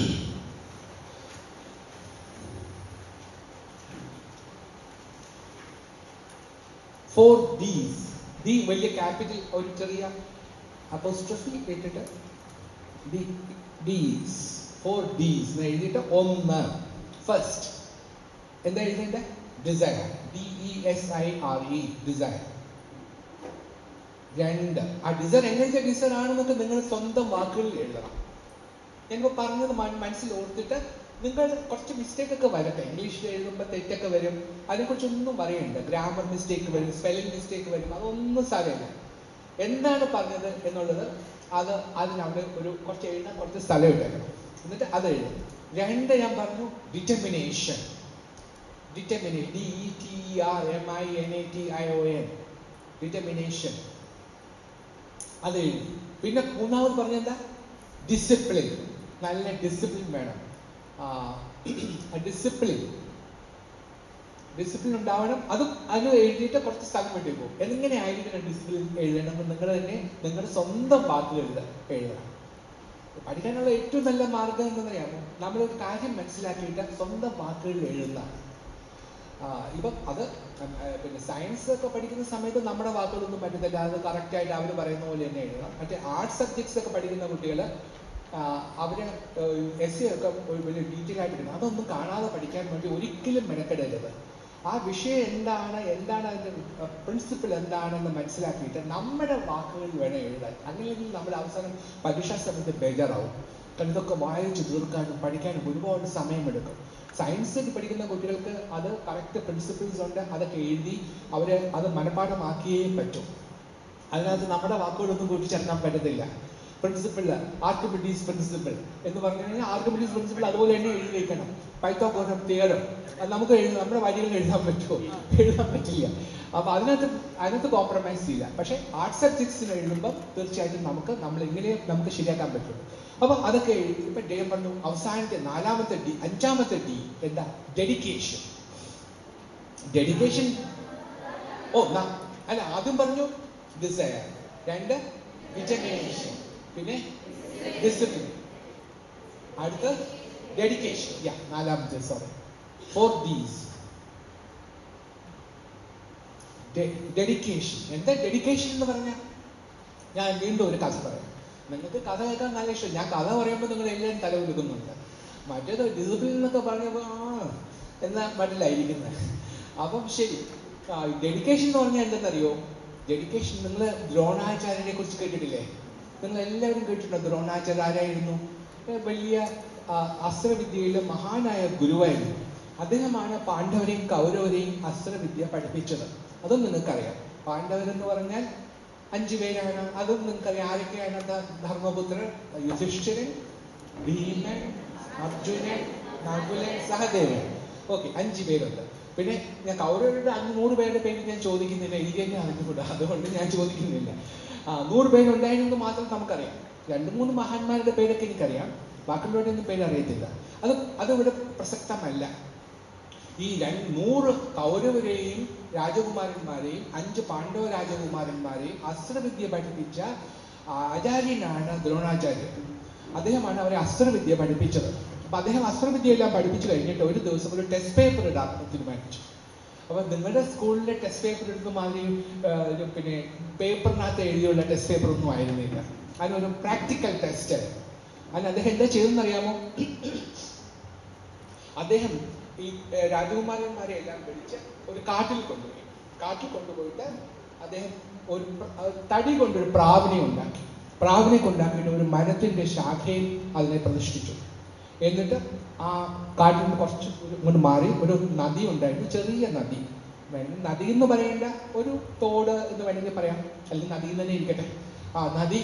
[SPEAKER 1] ഫോർ ഡീസ് ഡി വലിയ ക്യാപിറ്റൽ ഒരു ചെറിയ അപ്പോസ്ട്രഫി ഇട്ടിട്ട് ഡി ഡീസ് ഫോർ ഡീസ് എന്ന് എഴുതിയിട്ട് ഒന്ന് ഫസ്റ്റ് എന്താ എഴുതേണ്ട desire D E S I R E desire രണ്ട് ആ ഡിസൈർ എങ്ങനത്തെ ഡിസൈർ ആണെന്നൊക്കെ നിങ്ങൾ സ്വന്തം വാക്കുകളിൽ എഴുതണം ഞാനിപ്പോ പറഞ്ഞത് മന- മനസ്സിൽ ഓർത്തിട്ട് നിങ്ങൾ കുറച്ച് മിസ്റ്റേക്ക് ഒക്കെ വരട്ടെ ഇംഗ്ലീഷിൽ എഴുതുമ്പോൾ തെറ്റൊക്കെ വരും അതിനെക്കുറിച്ച് ഒന്നും പറയണ്ട ഗ്രാമർ മിസ്റ്റേക്ക് വരും സ്പെല്ലിംഗ് മിസ്റ്റേക്ക് വരും അതൊന്നും സാരമില്ല എന്താണ് പറഞ്ഞത് എന്നുള്ളത് അത് അതിനവിടെ ഒരു കുറച്ച് എഴുതാൻ കുറച്ച് സ്ഥലം ഇട്ടേക്കണം എന്നിട്ട് അത് എഴുതും രണ്ട് ഞാൻ പറഞ്ഞു determination determination D E T R M I N A T I O N determination അത് എഴുതി പിന്നെ മൂന്നാമത് പറഞ്ഞെന്താ ഡിസിപ്ലിൻ നല്ല ഡിസിപ്ലിൻ വേണം ഡിസിപ്ലിൻ ഡിസിപ്ലിൻ ഉണ്ടാവണം അതും അത് എഴുതിയിട്ട് കുറച്ച് സ്ഥലം വേണ്ടി പോകും എങ്ങനെ ആയിരിക്കണം ഡിസിപ്ലിൻ എഴുതണമെന്ന് നിങ്ങൾ തന്നെ നിങ്ങളുടെ സ്വന്തം വാക്കുകൾ എഴുത എഴുതണം പഠിക്കാനുള്ള ഏറ്റവും നല്ല മാർഗം എന്താണെന്നറിയാമോ നമ്മളൊരു കാര്യം മനസ്സിലാക്കിയിട്ട് സ്വന്തം വാക്കുകളിൽ എഴുതുന്നതാണ് ആ, ഇപ്പം അത് ആ, പിന്നെ സയൻസ് ഒക്കെ പഠിക്കുന്ന സമയത്ത് നമ്മുടെ വാക്കുകളൊന്നും പറ്റത്തില്ല അത് കറക്റ്റ് ആയിട്ട് അവർ പറയുന്ന പോലെ തന്നെ എഴുതണം മറ്റേ ആർട്സ് സബ്ജക്ട്സ് ഒക്കെ പഠിക്കുന്ന കുട്ടികൾ അവര് എസ് സി ഒക്കെ ഒരു വലിയ ഡീറ്റെയിൽ ആയിട്ട് എടുക്കണം അതൊന്നും കാണാതെ പഠിക്കാൻ വേണ്ടി ഒരിക്കലും മെനക്കെടരുത് ആ വിഷയം എന്താണ് എന്താണ് അതിന്റെ പ്രിൻസിപ്പിൾ എന്താണെന്ന് മനസ്സിലാക്കിയിട്ട് നമ്മുടെ വാക്കുകൾ വേണം എഴുതാൻ അങ്ങനെയെങ്കിൽ നമ്മൾ അവസാനം പരീക്ഷാ സമയത്ത് ബേജാറാവും കാരണം ഇതൊക്കെ വായിച്ചു തീർക്കാനും പഠിക്കാനും ഒരുപാട് സമയമെടുക്കും സയൻസ് പഠിക്കുന്ന കുട്ടികൾക്ക് അത് കറക്റ്റ് പ്രിൻസിപ്പിൾസ് ഉണ്ട് അതൊക്കെ എഴുതി അവര് അത് മനഃപ്പാഠമാക്കിയേ പറ്റും അതിനകത്ത് നമ്മുടെ വാക്കുകളൊന്നും കൂട്ടിച്ചേർക്കാൻ പറ്റത്തില്ല പ്രിൻസിപ്പിൾ ആർക്കിമിഡീസ് പ്രിൻസിപ്പിൾ എന്ന് പറഞ്ഞു കഴിഞ്ഞാൽ ആർക്കിമിഡീസ് പ്രിൻസിപ്പിൾ അതുപോലെ തന്നെ എഴുതി വെക്കണം പൈത്തോഗോറം തിയറം അത് നമുക്ക് എഴുതാം നമ്മുടെ വരികൾ എഴുതാൻ പറ്റുമോ എഴുതാൻ പറ്റില്ല അപ്പൊ അതിനകത്ത് അതിനകത്ത് കോംപ്രമൈസ് ചെയ്യില്ല പക്ഷെ ആർട്സ് സബ്ജക്ട്സിന് എഴുതുമ്പോൾ തീർച്ചയായിട്ടും നമുക്ക് നമ്മൾ എങ്ങനെ നമുക്ക് ശരിയാക്കാൻ പറ്റും അപ്പൊ അതൊക്കെ എഴുതി ഇപ്പൊ ഡേ പറഞ്ഞു അവസാനത്തെ നാലാമത്തെ ഡി അഞ്ചാമത്തെ ഡി എന്താ ഡെഡിക്കേഷൻ ഡെഡിക്കേഷൻ ഓ ന- അല്ല ആദ്യം പറഞ്ഞു ഡിസയർ രണ്ട് ഡിറ്റർമിനേഷൻ പിന്നെ ഡിസിപ്ലിൻ അടുത്ത ഡെഡിക്കേഷൻ യാ നാലാമത്തെ സോറി ഫോർ ദീസ് ഡെഡിക്കേഷൻ എന്താ ഡെഡിക്കേഷൻ എന്ന് പറഞ്ഞാൽ ഞാൻ വീണ്ടും ഒരു കഥ പറയാം നിങ്ങൾക്ക് കഥ കേൾക്കാൻ നല്ല ഇഷ്ടം ഞാൻ കഥ പറയുമ്പോൾ നിങ്ങൾ എല്ലാവരും തല കൊടുക്കുന്നുണ്ട് മറ്റേത് ഡിസിപ്ലിൻ എന്നൊക്കെ പറഞ്ഞപ്പോൾ ആ എന്നാ മട്ടിലായിരിക്കുന്നത് അപ്പം ശരി ഡെഡിക്കേഷൻ എന്ന് പറഞ്ഞാൽ എന്തെന്നറിയോ ഡെഡിക്കേഷൻ നിങ്ങൾ ദ്രോണാചാര്യനെ കുറിച്ച് കേട്ടിട്ടില്ലേ നിങ്ങൾ എല്ലാവരും കേട്ടിട്ടുണ്ടോ ദ്രോണാചാര്യ ആരായിരുന്നു ഏ, വലിയ ആ, അസ്ത്രവിദ്യയിലെ മഹാനായ ഗുരുവായിരുന്നു അദ്ദേഹമാണ് പാണ്ഡവരെയും കൗരവരെയും അസ്ത്രവിദ്യ പഠിപ്പിച്ചത് അതും നിങ്ങൾക്കറിയാം പാണ്ഡവരെന്ന് പറഞ്ഞാൽ അഞ്ചു പേരാണ് അതും നിങ്ങൾക്കറിയാം ആരൊക്കെയാണ് ധ- ധർമ്മപുത്രൻ യുധിഷ്ഠിരൻ ഭീമൻ അർജുനൻ നകുലൻ സഹദേവൻ ഓക്കെ അഞ്ചു പേരുണ്ട് പിന്നെ ഞാൻ കൗരവരുടെ അന്ന് നൂറ് പേരുടെ പേര് ഞാൻ ചോദിക്കുന്നില്ല ഇത് തന്നെ അറിഞ്ഞുകൂടാ അതുകൊണ്ട് ഞാൻ ചോദിക്കുന്നില്ല ആ നൂറ് പേരുണ്ടായിരുന്നു മാത്രം നമുക്കറിയാം രണ്ട് മൂന്ന് മഹാന്മാരുടെ പേരൊക്കെ എനിക്കറിയാം ബാക്കിയുള്ളവരുടെ ഒന്നും പേര് അറിയത്തില്ല അത് അതിവിടെ പ്രസക്തമല്ല ഈ രണ്ട് നൂറ് കൗരവരെയും രാജകുമാരന്മാരെയും അഞ്ച് പാണ്ഡവ രാജകുമാരന്മാരെയും അസ്ത്രവിദ്യ പഠിപ്പിച്ച ആചാര്യനാണ് ദ്രോണാചാര്യൻ അദ്ദേഹമാണ് അവരെ അസ്ത്രവിദ്യ പഠിപ്പിച്ചത് അപ്പൊ അദ്ദേഹം അസ്ത്രവിദ്യ എല്ലാം പഠിപ്പിച്ചു കഴിഞ്ഞിട്ട് ഒരു ദിവസം ഒരു ടെസ്റ്റ് പേപ്പർ ഇടാൻ തീരുമാനിച്ചു അപ്പൊ നിങ്ങളുടെ സ്കൂളിലെ ടെസ്റ്റ് പേപ്പർ എടുക്കുന്ന മാതിരി ആ, ഒരു പിന്നെ പേപ്പറിനകത്ത് എഴുതിയുള്ള ടെസ്റ്റ് പേപ്പർ ഒന്നും ആയിരുന്നില്ല അതിനൊരു പ്രാക്ടിക്കൽ ടെസ്റ്റ് അതിന് അദ്ദേഹം എന്താ ചെയ്തെന്ന് അറിയാമോ അദ്ദേഹം ഈ ഏർ, രാജകുമാരന്മാരെ എല്ലാം വിളിച്ച് ഒരു കാട്ടിൽ കൊണ്ടുപോയി കാട്ടിൽ കൊണ്ടുപോയിട്ട് അദ്ദേഹം ഒരു പ്ര- അഹ് തടി കൊണ്ടൊരു പ്രാവിനെ ഉണ്ടാക്കി പ്രാവിനെ കൊണ്ടാക്കിയിട്ട് ഒരു മരത്തിന്റെ ശാഖയിൽ അതിനെ പ്രതിഷ്ഠിച്ചു എന്നിട്ട് ആ കാട്ടിൽ നിന്ന് കുറച്ച് ഒരു ഇങ്ങോട്ട് മാറി ഒരു നദി ഉണ്ടായിരുന്നു ചെറിയ നദി വേണമെങ്കിൽ നദി എന്ന് പറയേണ്ട ഒരു തോട് എന്ന് വേണമെങ്കിൽ പറയാം അല്ലെങ്കിൽ നദി എന്ന് തന്നെ ഇരിക്കട്ടെ ആ നദി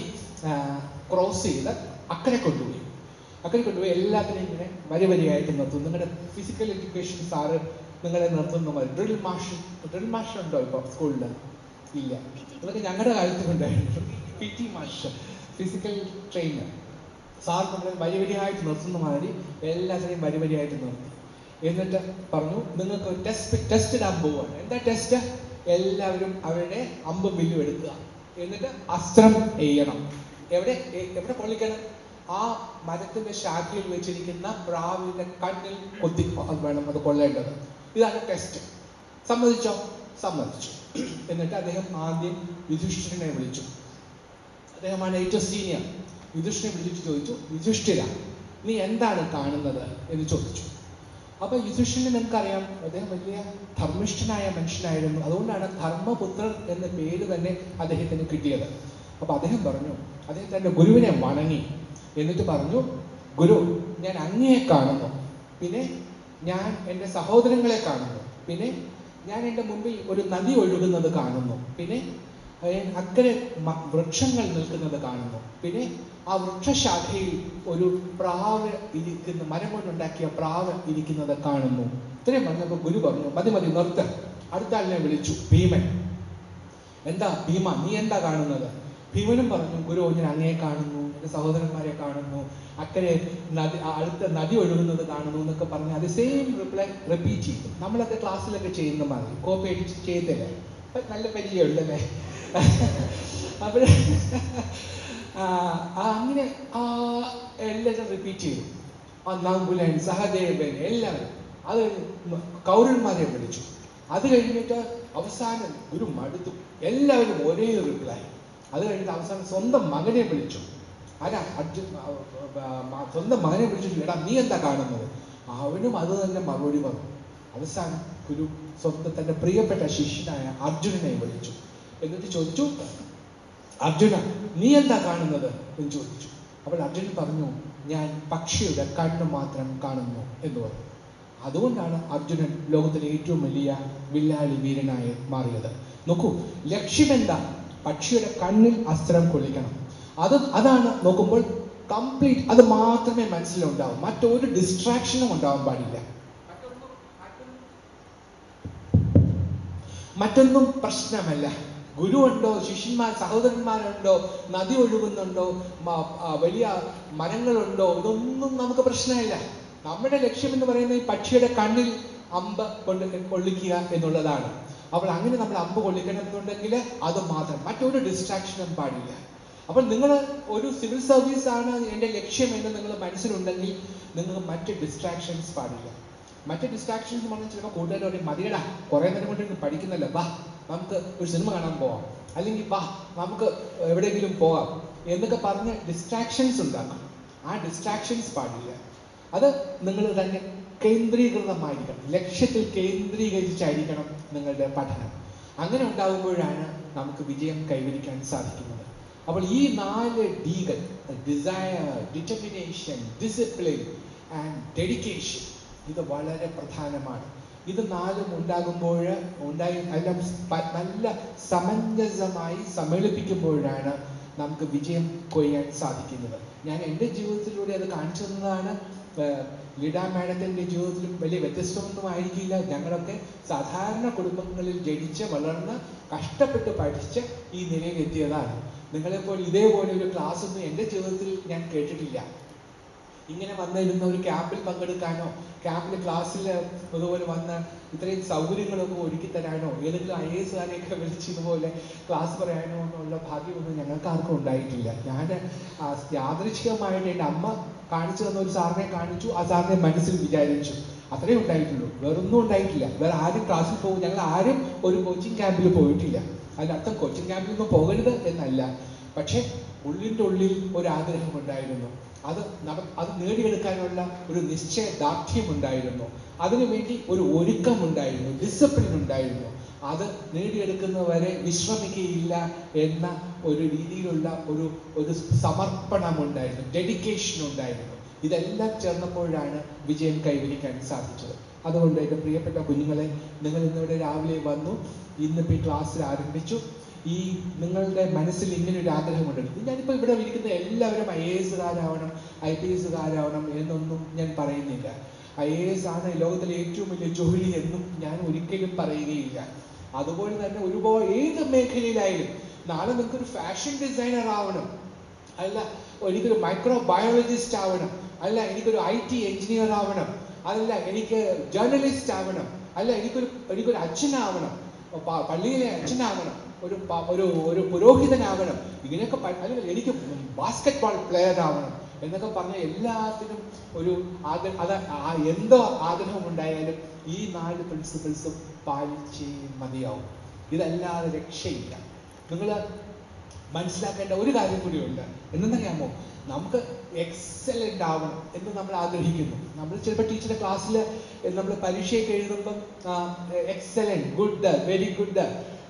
[SPEAKER 1] ക്രോസ് ചെയ്ത് അക്കരെ കൊണ്ടുപോയി അക്കരെ കൊണ്ടുപോയി എല്ലാത്തിനെയും ഇങ്ങനെ വരി വരിയായിട്ട് നിർത്തും നിങ്ങളുടെ ഫിസിക്കൽ എഡ്യൂക്കേഷൻ സാറ് നിങ്ങളെ നിർത്തുന്ന മതി ഡ്രിൽ മാഷ് ഡ്രിൽ മാഷ് ഉണ്ടോ ഇപ്പൊ സ്കൂളിൽ ഇല്ല അതൊക്കെ ഞങ്ങളുടെ കാലത്ത് ഉണ്ടായിരുന്നു പി ടി മാഷ് ഫിസിക്കൽ ട്രെയിനർ സാർ നമ്മളെ വരി വരിയായിട്ട് നിർത്തുന്ന മാതിരി എല്ലാത്തിനെയും വരി വരിയായിട്ട് നിർത്തി എന്നിട്ട് പറഞ്ഞു നിങ്ങൾക്ക് ടെസ്റ്റ് ടെസ്റ്റ് ഇടാൻ പോവുകയാണ് എന്താ ടെസ്റ്റ് എല്ലാവരും അവരുടെ അമ്പും വില്ലും എടുക്കുക എന്നിട്ട് അസ്ത്രം എയ്യണം എവിടെ എ- എവിടെ കൊള്ളിക്കണം ആ മരത്തിന്റെ ശാഖയിൽ വെച്ചിരിക്കുന്ന പ്രാവിന്റെ കണ്ണിൽ കൊത്തി അത് വേണം അത് കൊള്ളേണ്ടത് ഇതാണ് ടെസ്റ്റ് സമ്മതിച്ചോ സമ്മതിച്ചു എന്നിട്ട് അദ്ദേഹം ആദ്യം യുധിഷ്ഠിരനെ വിളിച്ചു അദ്ദേഹമാണ് ഏറ്റവും സീനിയർ യുധിഷ്ഠിനെ വിളിച്ചിട്ട് ചോദിച്ചു യുധിഷ്ഠിര നീ എന്താണ് കാണുന്നത് എന്ന് ചോദിച്ചു അപ്പൊ യുധിഷ്ഠിരനെ നിങ്ങൾക്കറിയാം അദ്ദേഹം വലിയ ധർമ്മിഷ്ഠനായ മനുഷ്യനായിരുന്നു അതുകൊണ്ടാണ് ധർമ്മപുത്രൻ എന്ന പേര് തന്നെ അദ്ദേഹത്തിന് കിട്ടിയത് അപ്പൊ അദ്ദേഹം പറഞ്ഞു അദ്ദേഹം തന്റെ ഗുരുവിനെ വണങ്ങി എന്നിട്ട് പറഞ്ഞു ഗുരു ഞാൻ അങ്ങയെ കാണുന്നു പിന്നെ ഞാൻ എൻ്റെ സഹോദരങ്ങളെ കാണുന്നു പിന്നെ ഞാൻ എൻ്റെ മുമ്പിൽ ഒരു നദി ഒഴുകുന്നത് കാണുന്നു പിന്നെ ഏർ അക്കരെ മ- വൃക്ഷങ്ങൾ നിൽക്കുന്നത് കാണുന്നു പിന്നെ ആ വൃക്ഷശാഖയിൽ ഒരു പ്രാവ് ഇരിക്കുന്ന മരം കൊണ്ടുണ്ടാക്കിയ പ്രാവ് ഇരിക്കുന്നത് കാണുന്നു ഇത്രയും പറഞ്ഞപ്പോൾ ഗുരു പറഞ്ഞു മതി മതി നിർത്ത അടുത്ത ആളിനെ വിളിച്ചു ഭീമൻ എന്താ ഭീമ നീ എന്താ കാണുന്നത് ഭീമനും പറഞ്ഞു ഗുരു ഞാൻ അങ്ങയെ കാണുന്നു എന്റെ സഹോദരന്മാരെ കാണുന്നു അക്കരെ നദി ആ അടുത്ത നദി ഒഴുകുന്നത് കാണുന്നു എന്നൊക്കെ പറഞ്ഞ് അത് സെയിം റിപ്ലൈ റിപ്പീറ്റ് ചെയ്തു നമ്മളൊക്കെ ക്ലാസ്സിലൊക്കെ ചെയ്യുന്ന മാതിരി കോപ്പി അടിച്ച് ചെയ്തല്ലേ അപ്പൊ നല്ല പരിചയമുണ്ടല്ലേ അപ്പോൾ അങ്ങനെ ആ എല്ലാവരും റിപ്പീറ്റ് ചെയ്തു ആ നങ്കുലൻ സഹദേവൻ എല്ലാവരും അത് കഴിഞ്ഞ് കൗരന്മാരെ വിളിച്ചു അത് കഴിഞ്ഞിട്ട് അവസാനം ഗുരു മടുത്തു എല്ലാവരും ഒരേ റിപ്ലൈ അത് കഴിഞ്ഞിട്ട് അവസാനം സ്വന്തം മകനെ വിളിച്ചു ആരാ അർജുൻ ആ, ആ, ആ, സ്വന്തം മകനെ വിളിച്ചു എടാ നീ എന്താ കാണുന്നത് അവനും അത് തന്നെ മറുപടി പറഞ്ഞു അവസാനം ഗുരു സ്വന്തം തന്റെ പ്രിയപ്പെട്ട ശിഷ്യനായ അർജുനനെ വിളിച്ചു എന്നിട്ട് ചോദിച്ചു അർജുന നീ എന്താ കാണുന്നത് എന്ന് ചോദിച്ചു അപ്പോൾ അർജുനൻ പറഞ്ഞു ഞാൻ പക്ഷിയുടെ കണ്ണ് മാത്രം കാണുന്നു എന്ന് പറഞ്ഞു അതുകൊണ്ടാണ് അർജുനൻ ലോകത്തിലെ ഏറ്റവും വലിയ വില്ലാളി വീരനായി മാറിയത് നോക്കൂ ലക്ഷ്യമെന്താ പക്ഷിയുടെ കണ്ണിൽ അസ്ത്രം കൊള്ളിക്കണം അത് അതാണ് നോക്കുമ്പോൾ കംപ്ലീറ്റ് അത് മാത്രമേ മനസ്സിലുണ്ടാവൂ മറ്റൊരു ഡിസ്ട്രാക്ഷനും ഉണ്ടാവാൻ പാടില്ല മറ്റൊന്നും പ്രശ്നമല്ല ഗുരുവുണ്ടോ ശിഷ്യന്മാർ സഹോദരന്മാരുണ്ടോ നദി ഒഴുകുന്നുണ്ടോ മ- ആ, വലിയ മരങ്ങളുണ്ടോ ഇതൊന്നും നമുക്ക് പ്രശ്നമില്ല നമ്മുടെ ലക്ഷ്യം എന്ന് പറയുന്നത് ഈ പക്ഷിയുടെ കണ്ണിൽ അമ്പ് കൊണ്ട് കൊള്ളിക്കുക എന്നുള്ളതാണ് അപ്പോൾ അങ്ങനെ നമ്മൾ അമ്പ് കൊള്ളിക്കണം എന്നുണ്ടെങ്കിൽ അത് മാത്രം മറ്റൊരു ഡിസ്ട്രാക്ഷനും പാടില്ല അപ്പോൾ നിങ്ങൾ ഒരു സിവിൽ സർവീസ് ആണ് എൻ്റെ ലക്ഷ്യം എന്ന് നിങ്ങൾ മനസ്സിലുണ്ടെങ്കിൽ നിങ്ങൾക്ക് മറ്റ് ഡിസ്ട്രാക്ഷൻസ് പാടില്ല മറ്റ് ഡിസ്ട്രാക്ഷൻസ് എന്ന് പറഞ്ഞാൽ ചിലപ്പോൾ കൂട്ടുകാർ പറയും മതിയടാ കുറെ നേരം കൊണ്ട് ഇരുന്ന് പഠിക്കുന്നല്ലോ വാ നമുക്ക് ഒരു സിനിമ കാണാൻ പോവാം അല്ലെങ്കിൽ വാ നമുക്ക് എവിടെയെങ്കിലും പോവാം എന്നൊക്കെ പറഞ്ഞ് ഡിസ്ട്രാക്ഷൻസ് ഉണ്ടാക്കും ആ ഡിസ്ട്രാക്ഷൻസ് പാടില്ല അത് നിങ്ങൾ തന്നെ കേന്ദ്രീകൃതമായിരിക്കണം ലക്ഷ്യത്തിൽ കേന്ദ്രീകരിച്ചായിരിക്കണം നിങ്ങളുടെ പഠനം അങ്ങനെ ഉണ്ടാകുമ്പോഴാണ് നമുക്ക് വിജയം കൈവരിക്കാൻ സാധിക്കുന്നത് അപ്പോൾ ഈ നാല് ഡികൾ desire determination discipline and dedication ഇത് വളരെ പ്രധാനമാണ് ഇത് നാലും ഉണ്ടാകുമ്പോൾ ഉണ്ടായി എല്ലാം പ- നല്ല സമഞ്ജസമായി സമ്മേളിപ്പിക്കുമ്പോഴാണ് നമുക്ക് വിജയം കൊയ്യാൻ സാധിക്കുന്നത് ഞാൻ എൻ്റെ ജീവിതത്തിലൂടെ അത് കാണിച്ചു തന്നതാണ് ഏർ ലിഡ മാഡത്തിന്റെ ജീവിതത്തിലും വലിയ വ്യത്യസ്തമൊന്നും ആയിരിക്കില്ല ഞങ്ങളൊക്കെ സാധാരണ കുടുംബങ്ങളിൽ ജനിച്ച് വളർന്ന് കഷ്ടപ്പെട്ട് പഠിച്ച് ഈ നിലയിൽ എത്തിയതാണ് നിങ്ങളെപ്പോൾ ഇതേപോലെ ഒരു ക്ലാസ് ഒന്നും എൻ്റെ ജീവിതത്തിൽ ഞാൻ കേട്ടിട്ടില്ല ഇങ്ങനെ വന്നിരുന്ന ഒരു ക്യാമ്പിൽ പങ്കെടുക്കാനോ ക്യാമ്പിൽ ക്ലാസ്സിൽ അതുപോലെ വന്ന് ഇത്രയും സൗകര്യങ്ങളൊക്കെ ഒരുക്കി തരാനോ ഏതെങ്കിലും ഐ എസ് കാരെയൊക്കെ വിളിച്ചതുപോലെ ക്ലാസ് പറയാനോ എന്നുള്ള ഭാഗ്യമൊന്നും ഞങ്ങൾക്ക് ആർക്കും ഉണ്ടായിട്ടില്ല ഞാൻ യാദൃച്ഛികമായിട്ട് എൻ്റെ അമ്മ കാണിച്ചു തന്ന ഒരു സാറിനെ കാണിച്ചു ആ സാറിനെ മനസ്സിൽ വിചാരിച്ചു അത്രേ ഉണ്ടായിട്ടുള്ളൂ വേറൊന്നും ഉണ്ടായിട്ടില്ല വേറെ ആരും ക്ലാസ്സിൽ പോകും ഞങ്ങൾ ആരും ഒരു കോച്ചിങ് ക്യാമ്പിൽ പോയിട്ടില്ല അതിനർത്ഥം കോച്ചിങ് ക്യാമ്പിലൊന്നും പോകരുത് എന്നല്ല പക്ഷെ ഉള്ളിൻ്റെ ഉള്ളിൽ ഒരു ആഗ്രഹം ഉണ്ടായിരുന്നു അത് നട അത് നേടിയെടുക്കാനുള്ള ഒരു നിശ്ചയദാർഢ്യം ഉണ്ടായിരുന്നു അതിനുവേണ്ടി ഒരു ഒരുക്കമുണ്ടായിരുന്നു ഡിസിപ്ലിൻ ഉണ്ടായിരുന്നു അത് നേടിയെടുക്കുന്നവരെ വിശ്രമിക്കുകയില്ല എന്ന ഒരു രീതിയിലുള്ള ഒരു ഒരു സമർപ്പണമുണ്ടായിരുന്നു ഡെഡിക്കേഷൻ ഉണ്ടായിരുന്നു ഇതെല്ലാം ചേർന്നപ്പോഴാണ് വിജയം കൈവരിക്കാൻ സാധിച്ചത് അതുകൊണ്ട് എൻ്റെ പ്രിയപ്പെട്ട കുഞ്ഞുങ്ങളെ നിങ്ങൾ ഇന്നിവിടെ രാവിലെ വന്നു ഇന്നിപ്പോൾ ഈ ക്ലാസ്സിൽ ആരംഭിച്ചു ഈ നിങ്ങളുടെ മനസ്സിൽ ഇങ്ങനെ ഒരു ആഗ്രഹമുണ്ട് ഞാനിപ്പോൾ ഇവിടെ ഇരിക്കുന്ന എല്ലാവരും ഐ എ എസുകാരാവണം ഐ പി എസുകാരാവണം എന്നൊന്നും ഞാൻ പറയുന്നില്ല ഐ എ എസ് ആണ് ലോകത്തിലെ ഏറ്റവും വലിയ ജോലി എന്നും ഞാൻ ഒരിക്കലും പറയുകയില്ല അതുപോലെ തന്നെ ഒരുപാട് ഏത് മേഖലയിലായാലും നാളെ നിങ്ങൾക്കൊരു ഫാഷൻ ഡിസൈനർ ആവണം അല്ല എനിക്കൊരു മൈക്രോ ബയോളജിസ്റ്റ് ആവണം അല്ല എനിക്കൊരു ഐ ടി എഞ്ചിനീയർ ആവണം അതല്ല എനിക്ക് ജേർണലിസ്റ്റ് ആവണം അല്ല എനിക്കൊരു എനിക്കൊരു അച്ഛനാവണം പ- പള്ളിയിലെ അച്ഛനാവണം ഒരു പ- ഒരു ഒരു പുരോഹിതനാവണം ഇങ്ങനെയൊക്കെ പ- അല്ലെങ്കിൽ എനിക്ക് ബാസ്കറ്റ് ബോൾ പ്ലെയർ ആവണം എന്നൊക്കെ പറഞ്ഞ എല്ലാത്തിനും ഒരു ആഗ്രഹം അത് ആ എന്തോ ആഗ്രഹം ഉണ്ടായാലും ഈ നാല് പ്രിൻസിപ്പിൾസും പാലിച്ചേ മതിയാവും ഇതല്ലാതെ രക്ഷയില്ല നിങ്ങൾ മനസ്സിലാക്കേണ്ട ഒരു കാര്യം കൂടിയുണ്ട് എന്തെന്നറിയാമോ നമുക്ക് എക്സലന്റ് ആവണം എന്ന് നമ്മൾ ആഗ്രഹിക്കുന്നു നമ്മൾ ചിലപ്പോൾ ടീച്ചറുടെ ക്ലാസ്സിൽ നമ്മൾ പരീക്ഷയൊക്കെ എഴുതുമ്പം excellent good very good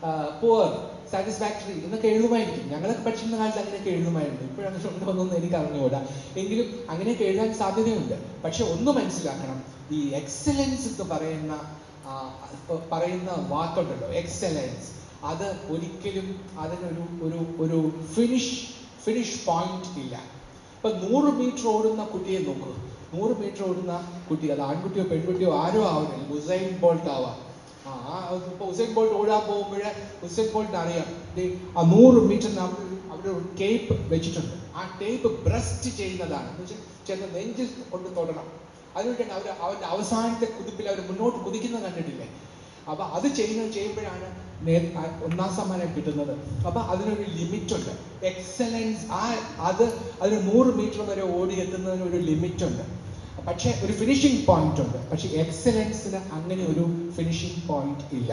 [SPEAKER 1] poor satisfactory എന്നൊക്കെ എഴുതുമായിരിക്കും ഞങ്ങളൊക്കെ പഠിച്ചിരുന്ന കാലത്ത് അങ്ങനെയൊക്കെ എഴുതുമായിരുന്നു ഇപ്പോഴങ്ങനെ ഉണ്ടോന്നൊന്നും എനിക്ക് അറിഞ്ഞുകൂടാ എങ്കിലും അങ്ങനെയൊക്കെ എഴുതാൻ സാധ്യതയുണ്ട് പക്ഷെ ഒന്ന് മനസ്സിലാക്കണം ഈ എക്സലൻസ് എന്ന് പറയുന്ന ആ, ഇപ്പൊ പറയുന്ന വാക്കുണ്ടല്ലോ എക്സലൻസ് അത് ഒരിക്കലും അതിനൊരു ഒരു ഒരു ഫിനിഷ് ഫിനിഷ് പോയിന്റ് ഇല്ല ഇപ്പൊ നൂറ് മീറ്റർ ഓടുന്ന കുട്ടിയെ നോക്കൂ നൂറ് മീറ്റർ ഓടുന്ന കുട്ടി അത് ആൺകുട്ടിയോ പെൺകുട്ടിയോ ആരോ ആവണം ഉസൈൻ ബോൾട്ട് ആവാം ആ ആ, ഇപ്പൊ ഉസൈൻ ബോൾട്ട് ഓടാൻ പോകുമ്പോഴേ ഉസൈൻ ബോൾട്ടിന് അറിയാം ദേ, ആ നൂറ് മീറ്ററിന് അവിടെ ഒരു- അവിടെ ഒരു ടേപ്പ് വെച്ചിട്ടുണ്ട് ആ ടേപ്പ് ബ്രസ്റ്റ് ചെയ്യുന്നതാണ് എന്ന് വെച്ചാൽ ചെന്ന് നെഞ്ചിൽ കൊണ്ട് തൊടണം അതുകൊണ്ടാണ് അവർ അവരുടെ അവസാനത്തെ കുതിപ്പിൽ അവർ മുന്നോട്ട് കുതിക്കുന്നത് കണ്ടിട്ടില്ലേ അപ്പൊ അത് ചെയ്യുന്നത് ചെയ്യുമ്പോഴാണ് നേ- ആ ഒന്നാം സമ്മാനം കിട്ടുന്നത് അപ്പൊ അതിനൊരു ലിമിറ്റ് ഉണ്ട് എക്സലൻസ് ആ അത് അതിന് നൂറ് മീറ്റർ വരെ ഓടി എത്തുന്നതിന് ഒരു ലിമിറ്റ് ഉണ്ട് പക്ഷെ ഒരു ഫിനിഷിംഗ് പോയിന്റ് ഉണ്ട് പക്ഷെ എക്സലൻസിന് അങ്ങനെ ഒരു ഫിനിഷിംഗ് പോയിന്റ് ഇല്ല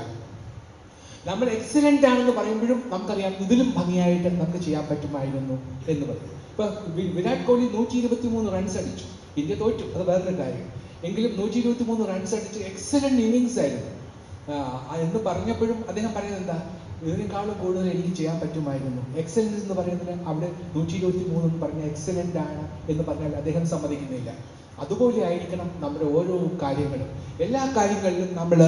[SPEAKER 1] നമ്മൾ എക്സലന്റ് ആണെന്ന് പറയുമ്പോഴും നമുക്കറിയാം ഇതിലും ഭംഗിയായിട്ട് നമുക്ക് ചെയ്യാൻ പറ്റുമായിരുന്നു എന്ന് പറയും ഇപ്പൊ വി- വിരാട് കോഹ്ലി നൂറ്റി ഇരുപത്തി മൂന്ന് റൺസ് അടിച്ചു ഇന്ത്യ തോറ്റു അത് വേറൊരു കാര്യം എങ്കിലും നൂറ്റി ഇരുപത്തി മൂന്ന് റൺസ് അടിച്ച് എക്സലന്റ് ഇന്നിങ്സ് ആയിരുന്നു ആ, എന്ന് പറഞ്ഞപ്പോഴും അദ്ദേഹം പറയുന്നത് എന്താ ഇതിനേക്കാളും കൂടുതൽ എനിക്ക് ചെയ്യാൻ പറ്റുമായിരുന്നു എക്സലൻസ് എന്ന് പറയുന്നത് അവിടെ നൂറ്റി ഇരുപത്തി മൂന്ന് എന്ന് പറഞ്ഞ എക്സലന്റ് ആണ് എന്ന് പറഞ്ഞാൽ അദ്ദേഹം സമ്മതിക്കുന്നില്ല അതുപോലെ ആയിരിക്കണം നമ്മുടെ ഓരോ കാര്യങ്ങളും എല്ലാ കാര്യങ്ങളിലും നമ്മൾ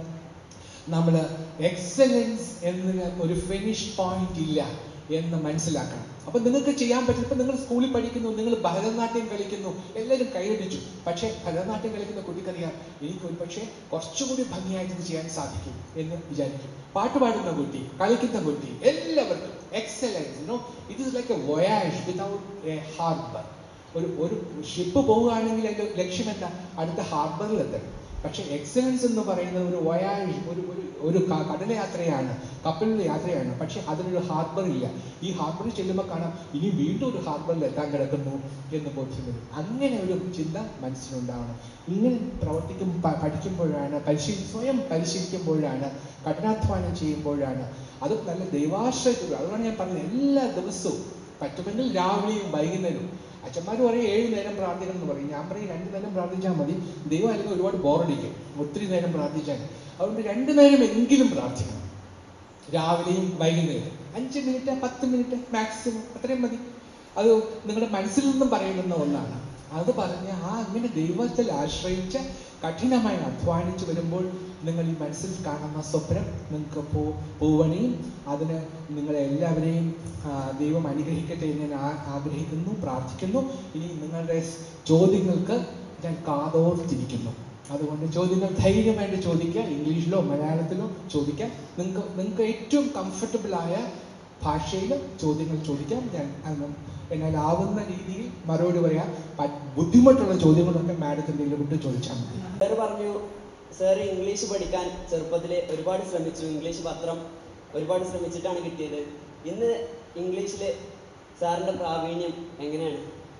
[SPEAKER 1] നമ്മൾ എക്സലൻസ് എന്നതിന് ഒരു ഫിനിഷ് പോയിന്റ് ഇല്ല എന്ന് മനസ്സിലാക്കണം അപ്പൊ നിങ്ങൾക്ക് ചെയ്യാൻ പറ്റും ഇപ്പൊ നിങ്ങൾ സ്കൂളിൽ പഠിക്കുന്നു നിങ്ങൾ ഭരതനാട്യം കളിക്കുന്നു എല്ലാവരും കൈയടിച്ചു പക്ഷേ ഭരതനാട്യം കളിക്കുന്ന കുട്ടിക്കറിയാം എനിക്ക് ഒരു പക്ഷേ കുറച്ചുകൂടി ഭംഗിയായിട്ട് ഇത് ചെയ്യാൻ സാധിക്കും എന്ന് വിചാരിക്കും പാട്ട് പാടുന്ന കുട്ടി കളിക്കുന്ന കുട്ടി എല്ലാവർക്കും excellence no it is like a voyage without a harbour ഒരു ഒരു ഷിപ്പ് പോവുകയാണെങ്കിൽ അതിന്റെ ലക്ഷ്യം എന്താ അടുത്ത ഹാർബറിൽ എത്തണം പക്ഷെ എക്സലൻസ് എന്ന് പറയുന്നത് ഒരു വയാഴ് ഒരു ഒരു ഒരു ക- കടൽ യാത്രയാണ് കപ്പലിലെ യാത്രയാണ് പക്ഷെ അതിനൊരു ഹാർബർ ഇല്ല ഈ ഹാർബറിൽ ചെല്ലുമ്പോൾ കാണാം ഇനി വീണ്ടും ഒരു ഹാർബറിൽ എത്താൻ കിടക്കുന്നു എന്ന് ബോധ്യം വരും അങ്ങനെ ഒരു ചിന്ത മനസ്സിലുണ്ടാവണം ഇങ്ങനെ പ്രവർത്തിക്കും പ- പഠിക്കുമ്പോഴാണ് പരിശീലി സ്വയം പരിശീലിക്കുമ്പോഴാണ് കഠിനാധ്വാനം ചെയ്യുമ്പോഴാണ് അത് നല്ല ദൈവാശ്രയത്തിലൂടെ അതുകൊണ്ടാണ് ഞാൻ പറഞ്ഞത് എല്ലാ ദിവസവും പറ്റുമെങ്കിൽ രാവിലെയും വൈകുന്നേരവും അച്ഛന്മാർ പറയും ഏഴ് നേരം പ്രാർത്ഥിക്കണം എന്ന് പറയും ഞാൻ പറയും രണ്ട് നേരം പ്രാർത്ഥിച്ചാൽ മതി ദൈവം അല്ലെങ്കിൽ ഒരുപാട് ബോറടിക്കും ഒത്തിരി നേരം പ്രാർത്ഥിച്ചാൽ അതുകൊണ്ട് രണ്ട് നേരം എങ്കിലും പ്രാർത്ഥിക്കണം രാവിലെയും വൈകുന്നേരം അഞ്ച് മിനിറ്റ് പത്ത് മിനിറ്റ് മാക്സിമം അത്രയും മതി അത് നിങ്ങളുടെ മനസ്സിൽ നിന്നും പറയുന്ന ഒന്നാണ് അത് പറഞ്ഞ് ആ അങ്ങനെ ദൈവത്തിൽ ആശ്രയിച്ച് കഠിനമായി അധ്വാനിച്ച് വരുമ്പോൾ നിങ്ങൾ ഈ മനസ്സിൽ കാണുന്ന സ്വപ്നം നിങ്ങൾക്ക് പോ പൂവണിയും അതിന് നിങ്ങളെ എല്ലാവരെയും ആ, ദൈവം അനുഗ്രഹിക്കട്ടെ എന്ന് ഞാൻ ആ- ആഗ്രഹിക്കുന്നു പ്രാർത്ഥിക്കുന്നു ഇനി നിങ്ങളുടെ ചോദ്യങ്ങൾക്ക് ഞാൻ കാതോർത്തിരിക്കുന്നു അതുകൊണ്ട് ചോദ്യങ്ങൾ ധൈര്യമായിട്ട് ചോദിക്കുക ഇംഗ്ലീഷിലോ മലയാളത്തിലോ ചോദിക്കാം നിങ്ങൾക്ക് നിങ്ങൾക്ക് ഏറ്റവും കംഫർട്ടബിൾ ആയ ഭാഷയിൽ ചോദ്യങ്ങൾ ചോദിക്കാം ഞാൻ അതൊന്നും എന്നാലാവുന്ന രീതിയിൽ മറുപടി പറയാം പ- ബുദ്ധിമുട്ടുള്ള ചോദ്യങ്ങളൊക്കെ മാഡത്തിന്റെ വിട്ട് ചോദിച്ചാൽ മതി
[SPEAKER 2] സാർ പറഞ്ഞു സാർ ഇംഗ്ലീഷ് പഠിക്കാൻ ചെറുപ്പത്തിൽ ഒരുപാട് ശ്രമിച്ചു ഇംഗ്ലീഷ് പത്രം ഒരുപാട് ശ്രമിച്ചിട്ടാണ് കിട്ടിയത് ഇന്ന് ഇംഗ്ലീഷിൽ സാറിന്റെ പ്രാവീണ്യം എങ്ങനെയാണ്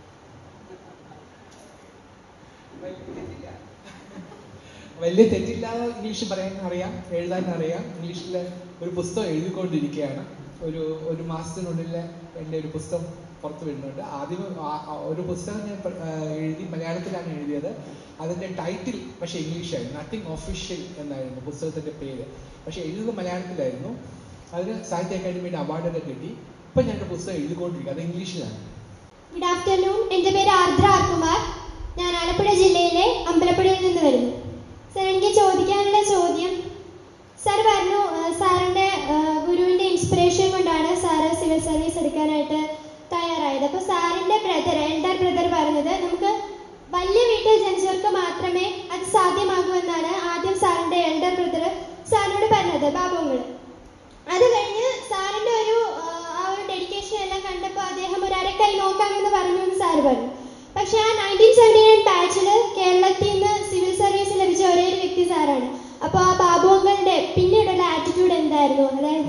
[SPEAKER 1] വലിയ തെറ്റില്ലാതെ ഇംഗ്ലീഷ് പറയാൻ അറിയാം എഴുതാൻ അറിയാം ഇംഗ്ലീഷിൽ ഒരു പുസ്തകം എഴുതിക്കൊണ്ടിരിക്കുകയാണ് ഒരു ഒരു മാസത്തിനുള്ളിൽ എൻ്റെ ഒരു പുസ്തകം പുറത്ത് വരുന്നുണ്ട് ആദ്യം ആ- ആ ഒരു പുസ്തകം ഞാൻ പ- ആ, എഴുതി മലയാളത്തിലാണ് എഴുതിയത് അതിൻ്റെ ടൈറ്റിൽ പക്ഷേ ഇംഗ്ലീഷായിരുന്നു നത്തിങ് ഒഫീഷ്യൽ എന്നായിരുന്നു പുസ്തകത്തിൻ്റെ പേര് പക്ഷേ എഴുതുന്നത് മലയാളത്തിലായിരുന്നു അതിന് സാഹിത്യ അക്കാദമിയുടെ അവാർഡൊക്കെ കിട്ടി ഇപ്പം ഞാൻ എൻ്റെ പുസ്തകം എഴുതിക്കൊണ്ടിരിക്കുക അത് ഇംഗ്ലീഷിലാണ്
[SPEAKER 3] ഗുഡ് ആഫ്റ്റർനൂൺ എൻ്റെ പേര് ആർദ്ര ആർ കുമാർ ഞാൻ ആലപ്പുഴ ജില്ലയിലെ അമ്പലപ്പുഴയിൽ നിന്ന് വരുന്നു സാർ എനിക്ക് ചോദിക്കാനുള്ള ചോദ്യം സാർ പറഞ്ഞു ആ, സാറിൻ്റെ ആ, ഗുരുവിൻ്റെ ഇൻസ്പിറേഷൻ കൊണ്ടാണ് സാറ് സിവിൽ സർവീസ് എടുക്കാനായിട്ട് തയ്യാറായത് അപ്പോൾ സാറിൻ്റെ ബ്രദർ എൽഡർ ബ്രദർ പറഞ്ഞത് നമുക്ക് വലിയ വീട്ടിൽ ജനിച്ചവർക്ക് മാത്രമേ അത് സാധ്യമാകൂ എന്നാണ് ആദ്യം സാറിൻ്റെ എൽഡർ ബ്രദർ സാറിനോട് പറഞ്ഞത് ബാബുങ്ങൾ അത് കഴിഞ്ഞ് സാറിന്റെ ഒരു ആ, ആ ഒരു ഡെഡിക്കേഷൻ എല്ലാം കണ്ടപ്പോൾ അദ്ദേഹം ഒരു അരക്കൈ നോക്കാമെന്ന് പറഞ്ഞു എന്ന് സാറ് പറഞ്ഞു പക്ഷെ ആ നയൻറ്റീൻ സെവൻറ്റി നയൻ ബാച്ചിൽ കേരളത്തിൽ നിന്ന് സിവിൽ സർവീസ് ലഭിച്ച ഒരേ ഒരു വ്യക്തി സാറാണ് അപ്പോൾ ആ ബാബു അങ്കളുടെ പിന്നീടുള്ള ആറ്റിറ്റ്യൂഡ് എന്തായിരുന്നു അതായത്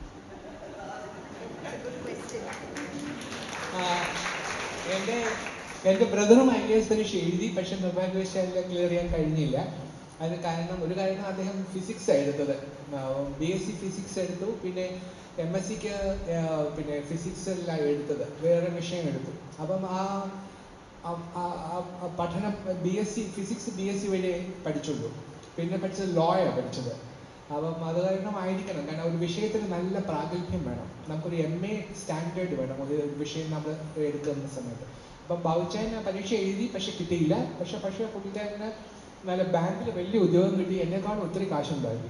[SPEAKER 1] ആഹ് എൻ്റെ എൻ്റെ ബ്രദറും ഐ എസ് പരീക്ഷ എഴുതി പക്ഷെ നിർഭാഗ്യവശാൽ ക്ലിയർ ചെയ്യാൻ കഴിഞ്ഞില്ല അതിന് കാരണം ഒരു കാരണം അദ്ദേഹം ഫിസിക്സ് എടുത്തത് ബി എസ് സി ഫിസിക്സ് എടുത്തു പിന്നെ എം എസ് സിക്ക് പിന്നെ ഫിസിക്സിലാണ് എടുത്തത് വേറെ വിഷയം എടുത്തു അപ്പം ആ ആ- ആ- ആ- ആ പഠനം B S C physics B S C വഴി പഠിച്ചുള്ളൂ പിന്നെ പഠിച്ചത് ലോയാണ് പഠിച്ചത് അപ്പം അത് കാരണം ആയിരിക്കണം കാരണം ഒരു വിഷയത്തിന് നല്ല പ്രാഗൽഭ്യം വേണം നമുക്കൊരു എം എ സ്റ്റാൻഡേർഡ് വേണം ഒരു വിഷയം നമ്മൾ എടുക്കുന്ന സമയത്ത് അപ്പം ബാബുച്ചായന് പരീക്ഷ എഴുതി പക്ഷെ കിട്ടിയില്ല പക്ഷെ പക്ഷെ പുള്ളിക്കാരന് നല്ല ബാങ്കിൽ വലിയ ഉദ്യോഗം കിട്ടി എന്നെക്കാളും ഒത്തിരി കാശുണ്ടാക്കി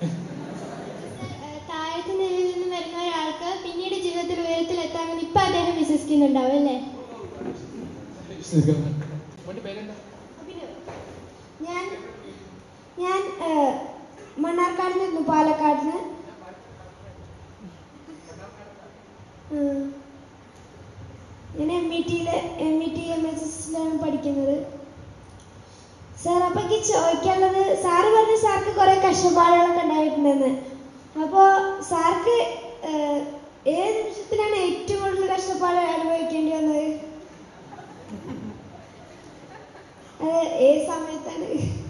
[SPEAKER 3] താഴത്തെ നിലയിൽ നിന്ന് വരുന്ന ഒരാൾക്ക് പിന്നീട് ജീവിതത്തിൽ ഉയരത്തിലെത്താമെന്ന് ഇപ്പം അദ്ദേഹം വിശ്വസിക്കുന്നുണ്ടാവും അല്ലേ
[SPEAKER 1] മോന്റെ പേരെന്താ
[SPEAKER 4] ഞാൻ ഞാൻ ഏഹ്, മണ്ണാർക്കാട് നിന്നു പാലക്കാട് നിന്ന് ഉം. ഞാൻ എം ഇ ടിയിലെ M E T M H എസിലാണ് പഠിക്കുന്നത് സാർ അപ്പൊ എനിക്ക് ചോദിക്കാനുള്ളത് സാറ് പറഞ്ഞു സാർക്ക് കുറെ കഷ്ടപ്പാടുകളൊക്കെ ഉണ്ടായിട്ടുണ്ടെന്ന് അപ്പോൾ സാർക്ക് ഏഹ്, ഏത് നിമിഷത്തിലാണ് ഏറ്റവും കൂടുതൽ കഷ്ടപ്പാട് അനുഭവിക്കേണ്ടി വന്നത് അത് ഏത് സമയത്താണ്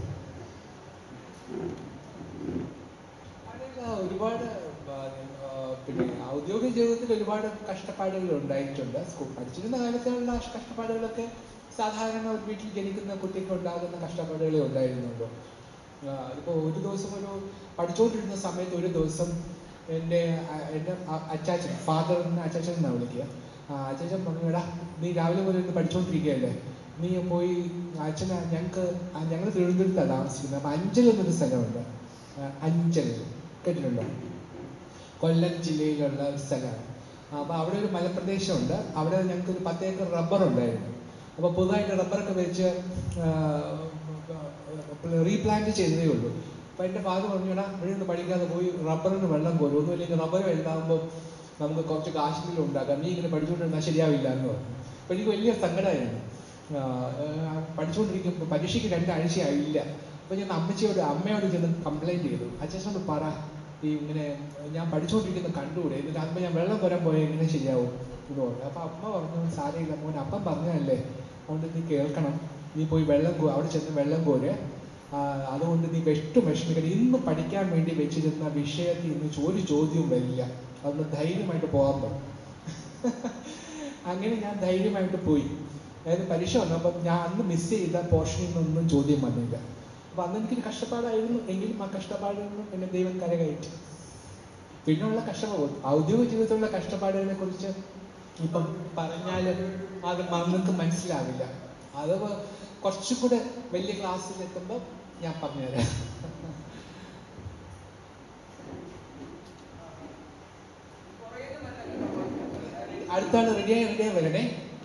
[SPEAKER 1] ആ, ഒരുപാട് ആ, ആ, പിന്നെ ഔദ്യോഗിക ജീവിതത്തിൽ ഒരുപാട് കഷ്ടപ്പാടുകൾ ഉണ്ടായിട്ടുണ്ട് സ്കൂൾ പഠിച്ചിരുന്ന കാലത്തുള്ള ആ കഷ്ടപ്പാടുകളൊക്കെ സാധാരണ ഒരു വീട്ടിൽ ജനിക്കുന്ന കുട്ടിക്ക് ഉണ്ടാകുന്ന കഷ്ടപ്പാടുകളെ ഉണ്ടായിരുന്നുള്ളൂ ആ, അതിപ്പോ ഒരു ദിവസം ഒരു പഠിച്ചുകൊണ്ടിരുന്ന സമയത്ത് ഒരു ദിവസം എൻ്റെ അ- എൻ്റെ അ- അച്ചാച്ചൻ ഫാദർ എന്ന അച്ചാച്ചൻ എന്നാണ് വിളിക്കുക ആ, അച്ചാച്ചൻ പറഞ്ഞു എടാ നീ രാവിലെ മുതൽ ഇന്ന് പഠിച്ചുകൊണ്ടിരിക്കുകയല്ലേ നീ പോയി അച്ഛന ഞങ്ങൾക്ക് ഞങ്ങൾ തിരുവനന്തപുരത്താണ് താമസിക്കുന്നത് അപ്പം അഞ്ചൽ എന്നൊരു സ്ഥലമുണ്ട് ആ, അഞ്ചൽ കേട്ടിട്ടുണ്ടോ കൊല്ലം ജില്ലയിലുള്ള ഒരു സ്ഥലമാണ് അപ്പോൾ അവിടെ ഒരു മലപ്രദേശമുണ്ട് അവിടെ ഞങ്ങൾക്ക് ഒരു പത്ത് ഏക്കർ റബ്ബർ ഉണ്ടായിരുന്നു അപ്പോൾ പുതുതായിട്ട് റബ്ബറൊക്കെ വെച്ച് റീപ്ലാന്റ് ചെയ്തതേ ഉള്ളൂ അപ്പോൾ എൻ്റെ ഫാദർ പറഞ്ഞു എടാ ഇവിടെ നിന്ന് പഠിക്കാതെ പോയി റബ്ബറിന് വെള്ളം കോരും ഒന്നുമില്ലെങ്കിൽ റബ്ബർ വലുതാകുമ്പോൾ നമുക്ക് കുറച്ച് കാശിലും ഉണ്ടാക്കാം നീ ഇങ്ങനെ പഠിച്ചുകൊണ്ടിരുന്നാൽ ശരിയാവില്ല എന്ന് പറഞ്ഞു അപ്പോൾ എനിക്ക് വലിയ സങ്കടമായിരുന്നു ആ, ആ, പഠിച്ചുകൊണ്ടിരിക്കുമ്പോൾ പരീക്ഷയ്ക്ക് രണ്ടാഴ്ചയായില്ല അപ്പോൾ ഞാൻ അമ്മച്ചിയോട് അമ്മയോട് ചെന്ന് കംപ്ലൈൻറ്റ് ചെയ്തു അച്ഛനോട് പറ ഈ ഇങ്ങനെ ഞാൻ പഠിച്ചുകൊണ്ടിരിക്കുന്ന കണ്ടുകൂടെ എന്നിട്ട് അമ്മ ഞാൻ വെള്ളം കോരാൻ പോയാൽ എങ്ങനെ ശരിയാവും എന്ന് പറഞ്ഞു അപ്പോൾ അമ്മ പറഞ്ഞു സാരമില്ല മോൻ അപ്പം പറഞ്ഞതല്ലേ അതുകൊണ്ട് നീ കേൾക്കണം നീ പോയി വെള്ളം കോ അവിടെ ചെന്ന് വെള്ളം കോര് ആ, അതുകൊണ്ട് നീ വെട്ടും വിഷമിക്കണം ഇന്ന് പഠിക്കാൻ വേണ്ടി വെച്ചിരുന്ന വിഷയത്തിൽ ഇന്ന് ഒരു ചോദ്യവും വരില്ല അതൊന്ന് ധൈര്യമായിട്ട് പോകാൻ പറഞ്ഞു അങ്ങനെ ഞാൻ ധൈര്യമായിട്ട് പോയി അതായത് പരീക്ഷ വന്നപ്പോൾ ഞാൻ അന്ന് മിസ് ചെയ്ത പോർഷനിൽ നിന്നൊന്നും ചോദ്യം വന്നില്ല അപ്പൊ അന്ന് എനിക്കൊരു കഷ്ടപ്പാടായിരുന്നു എങ്കിലും ആ കഷ്ടപ്പാടിൽ നിന്നും എന്നെ ദൈവം കരകയറ്റി പിന്നെയുള്ള കഷ്ടപ്പാട് ഔദ്യോഗിക ജീവിതത്തിലുള്ള കഷ്ടപ്പാടുകളെ കുറിച്ച് ഇപ്പം പറഞ്ഞാൽ അത് നിങ്ങൾക്ക് മനസ്സിലാവില്ല അത് കുറച്ചും കൂടെ വലിയ ക്ലാസ്സിൽ എത്തുമ്പോൾ ഞാൻ പറഞ്ഞുതരാം അടുത്താണ് റെഡിയായി റെഡിയായി വരണേ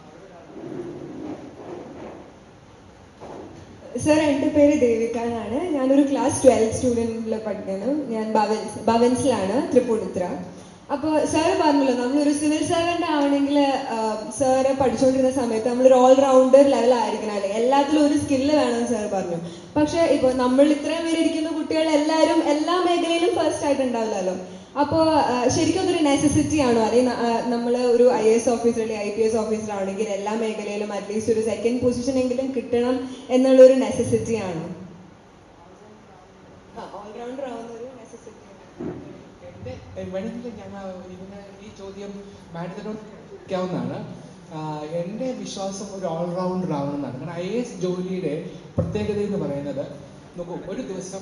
[SPEAKER 5] സർ എൻ്റെ പേര് ദേവിക എന്നാണ് ഞാനൊരു ക്ലാസ് ട്വൽവ് സ്റ്റുഡൻറ്റിൽ പഠിക്കുന്നു ഞാൻ ഭവൻസ് ഭവൻസിലാണ് തൃപ്പൂണിത്തുറ അപ്പോൾ സാറ് പറഞ്ഞല്ലോ നമ്മളൊരു സിവിൽ സർവൻ്റ് ആവണമെങ്കിൽ സാറ് പഠിച്ചുകൊണ്ടിരുന്ന സമയത്ത് നമ്മളൊരു ഓൾ റൗണ്ടർ ലെവലായിരിക്കണം അല്ലെങ്കിൽ എല്ലാത്തിലും ഒരു സ്കില്ല് വേണമെന്ന് സാർ പറഞ്ഞു പക്ഷെ ഇപ്പോൾ നമ്മൾ ഇത്രയും പേര് ഇരിക്കുന്ന കുട്ടികൾ എല്ലാവരും എല്ലാ മേഖലയിലും ഫസ്റ്റ് ആയിട്ടുണ്ടാവില്ലല്ലോ അപ്പോൾ ശരിക്കും അതൊരു നെസസിറ്റി ആണോ അല്ലെങ്കിൽ നമ്മൾ ഒരു ഐ എസ് ഓഫീസർ അല്ലെങ്കിൽ ഐ പി എസ് ഓഫീസർ ആണെങ്കിൽ എല്ലാ മേഖലയിലും അറ്റ്ലീസ്റ്റ് ഒരു സെക്കൻഡ് പൊസിഷൻ എങ്കിലും കിട്ടണം എന്നുള്ളൊരു നെസസിറ്റി ആണോ ഓൾറൗണ്ടർ ആവുന്ന ഒരു നെസസിറ്റി
[SPEAKER 1] എന്റെ വേണമെങ്കിൽ ഞാൻ ആ ഇതിന് ഈ ചോദ്യം മാഡത്തിനോട് ചോദിക്കാവുന്നതാണ് ആ, എന്റെ വിശ്വാസം ഒരു ഓൾറൗണ്ടർ ആവണമെന്നാണ് കാരണം ഐ എസ് ജോലിയുടെ പ്രത്യേകത എന്ന് പറയുന്നത് നോക്കൂ ഒരു ദിവസം